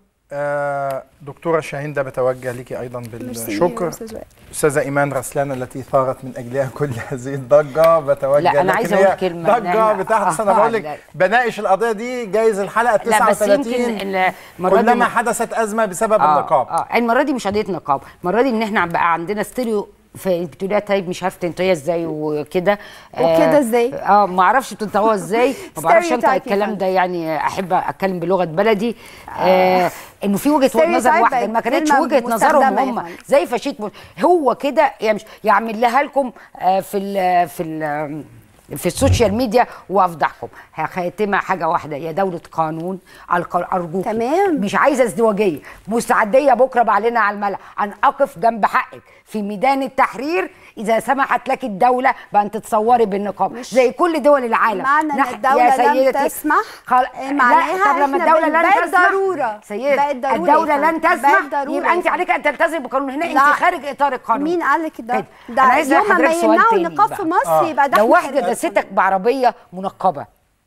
Speaker 1: آه، دكتوره شاهين ده بتوجه ليكي ايضا
Speaker 3: ميرسي
Speaker 1: بالشكر
Speaker 3: يا أستاذ وائل.
Speaker 1: استاذه ايمان رسلان التي ثارت من اجلها كل هذه الضجه بتوجه
Speaker 2: لا، أنا
Speaker 1: لكن
Speaker 2: عايزة
Speaker 1: هي
Speaker 2: أقول كلمة.
Speaker 1: ضجه
Speaker 2: لا،
Speaker 1: بتحدث
Speaker 2: آه،
Speaker 1: انا بقول
Speaker 2: لا.
Speaker 1: لك بناقش القضيه دي جايز الحلقه
Speaker 2: لا بس
Speaker 1: 39
Speaker 2: يمكن المره دي
Speaker 1: كلما حدثت ازمه بسبب
Speaker 2: آه
Speaker 1: النقاب
Speaker 2: اه المره دي مش قضيه نقاب المره دي ان احنا بقى عندنا ستيريو في بتقوليها طيب مش عارفه تنطقيها ازاي وكده
Speaker 3: وكده إزاي؟
Speaker 2: اه ما اعرفش بتنطقوها ازاي ما بعرفش انطق
Speaker 3: Stereotype يا
Speaker 2: الكلام
Speaker 3: فندم.
Speaker 2: ده يعني احب اتكلم بلغه بلدي آه انه في وجهه
Speaker 3: Stereotype
Speaker 2: نظر واحده ما
Speaker 3: بقت
Speaker 2: كانتش
Speaker 3: كلمة
Speaker 2: وجهه نظرهم
Speaker 3: مستخدمة يا
Speaker 2: هم
Speaker 3: فندم.
Speaker 2: زي فشيت مو- هو كده يعني مش يعمل لها لكم آه في ال في ال في السوشيال ميديا وافضحكم خاتمه حاجه واحده يا دوله قانون الق- ارجوك
Speaker 3: تمام.
Speaker 2: مش عايزه ازدواجيه مستعديه بكره بعلنها على الملأ ان اقف جنب حقك في ميدان التحرير اذا سمحت لك الدوله بان تتصوري بالنقاب زي كل دول العالم
Speaker 3: معنى ان
Speaker 2: نح-
Speaker 3: الدوله
Speaker 2: يا
Speaker 3: لم
Speaker 2: سيدتي،
Speaker 3: تسمح
Speaker 2: خل...
Speaker 3: إيه معناها
Speaker 2: لا طب لما
Speaker 3: إحنا
Speaker 2: الدوله
Speaker 3: بن-
Speaker 2: لن
Speaker 3: بقت
Speaker 2: تسمح
Speaker 3: ضرورة.
Speaker 2: سيدتي
Speaker 3: بقت ضرورة
Speaker 2: الدوله
Speaker 3: يا
Speaker 2: لن
Speaker 3: فندم. بقت
Speaker 2: تسمح
Speaker 3: ضرورة
Speaker 2: يبقى
Speaker 3: يا
Speaker 2: انت
Speaker 3: فندم.
Speaker 2: عليك ان تلتزمي بالقانون هنا انت
Speaker 3: لا.
Speaker 2: خارج اطار القانون
Speaker 3: مين قال لك ده؟
Speaker 2: كده.
Speaker 3: ده
Speaker 2: أنا عايزة
Speaker 3: يوم ما
Speaker 2: حضرتك سؤال
Speaker 3: يمنعوا
Speaker 2: تاني
Speaker 3: النقاب
Speaker 2: بقى.
Speaker 3: في مصر
Speaker 1: آه.
Speaker 3: يبقى ده
Speaker 2: لو
Speaker 3: احنا
Speaker 2: واحده
Speaker 3: خارج
Speaker 2: دستك بعربيه منقبه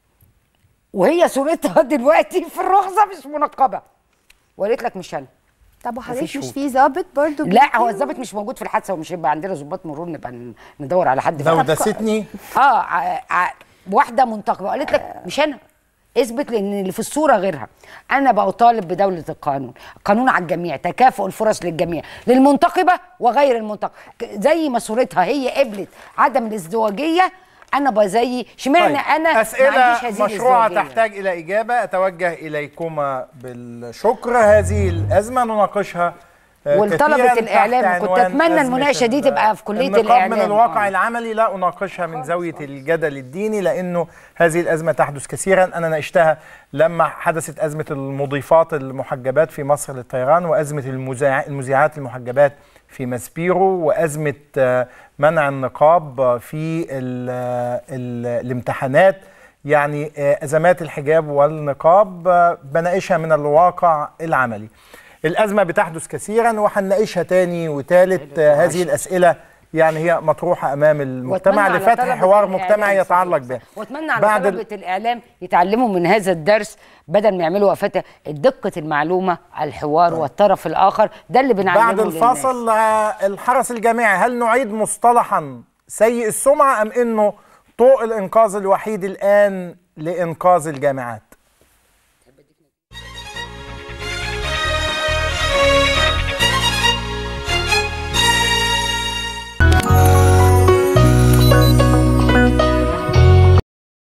Speaker 2: وهي صورتها دلوقتي في الرخصه مش منقبه وقالت لك مش انا
Speaker 3: طب وحضرتك
Speaker 2: مفيش
Speaker 3: مش
Speaker 2: شروط.
Speaker 3: في ظابط برضو
Speaker 2: لا هو الظابط مش موجود في الحادثه ومش هيبقى عندنا ظباط مرور نبقى ن- ندور على حد
Speaker 1: لو
Speaker 2: فيها.
Speaker 1: دستني
Speaker 2: اه ع- ع- واحده منتقبه قالت لك مش انا اثبت لان اللي في الصوره غيرها انا بطالب بدوله القانون قانون على الجميع تكافؤ الفرص للجميع للمنتقبه وغير المنتقبه ك- زي ما صورتها هي قبلت عدم الازدواجيه انا بزي اشمعنى
Speaker 1: طيب.
Speaker 2: انا ما
Speaker 1: أسئلة
Speaker 2: عنديش هذه
Speaker 1: مشروعة
Speaker 2: الازدواجية؟
Speaker 1: تحتاج إلى إجابة أتوجه إليكما بالشكر هذه الأزمة نناقشها آه،
Speaker 2: ولطلبة
Speaker 1: كثيراً
Speaker 2: الإعلام
Speaker 1: تحت
Speaker 2: كنت
Speaker 1: عنوان
Speaker 2: أتمنى
Speaker 1: أزمة
Speaker 2: المناقشة دي
Speaker 1: ال-
Speaker 2: تبقى في كلية
Speaker 1: النقاب من
Speaker 2: الإعلام.
Speaker 1: الواقع
Speaker 2: آه.
Speaker 1: العملي لا أناقشها من زاوية الجدل الديني لأنه هذه الأزمة تحدث كثيرا أنا ناقشتها لما حدثت أزمة المضيفات المحجبات في مصر للطيران وأزمة المذيع- المذيعات المحجبات في ماسبيرو وأزمة آه، منع النقاب آه، في ال ال الامتحانات يعني آه، أزمات الحجاب والنقاب آه، بناقشها من الواقع العملي الأزمة بتحدث كثيرا وهنناقشها تاني وتالت آه، هذه الأسئلة يعني هي مطروحة أمام المجتمع
Speaker 2: وأتمنى على
Speaker 1: لفتح
Speaker 2: طلبة
Speaker 1: حوار
Speaker 2: الإعلام
Speaker 1: مجتمعي
Speaker 2: صحيح،
Speaker 1: يتعلق
Speaker 2: صح.
Speaker 1: به
Speaker 2: واتمنى على
Speaker 1: بعد ال-
Speaker 2: طلبه الاعلام يتعلموا من هذا الدرس بدل ما يعملوا وقفات دقه المعلومه الحوار والطرف الاخر ده اللي بنعلمه
Speaker 1: بعد
Speaker 2: للناس.
Speaker 1: الفاصل آه، الحرس الجامعي هل نعيد مصطلحا سيء السمعة أم أنه طوق الإنقاذ الوحيد الآن لإنقاذ الجامعات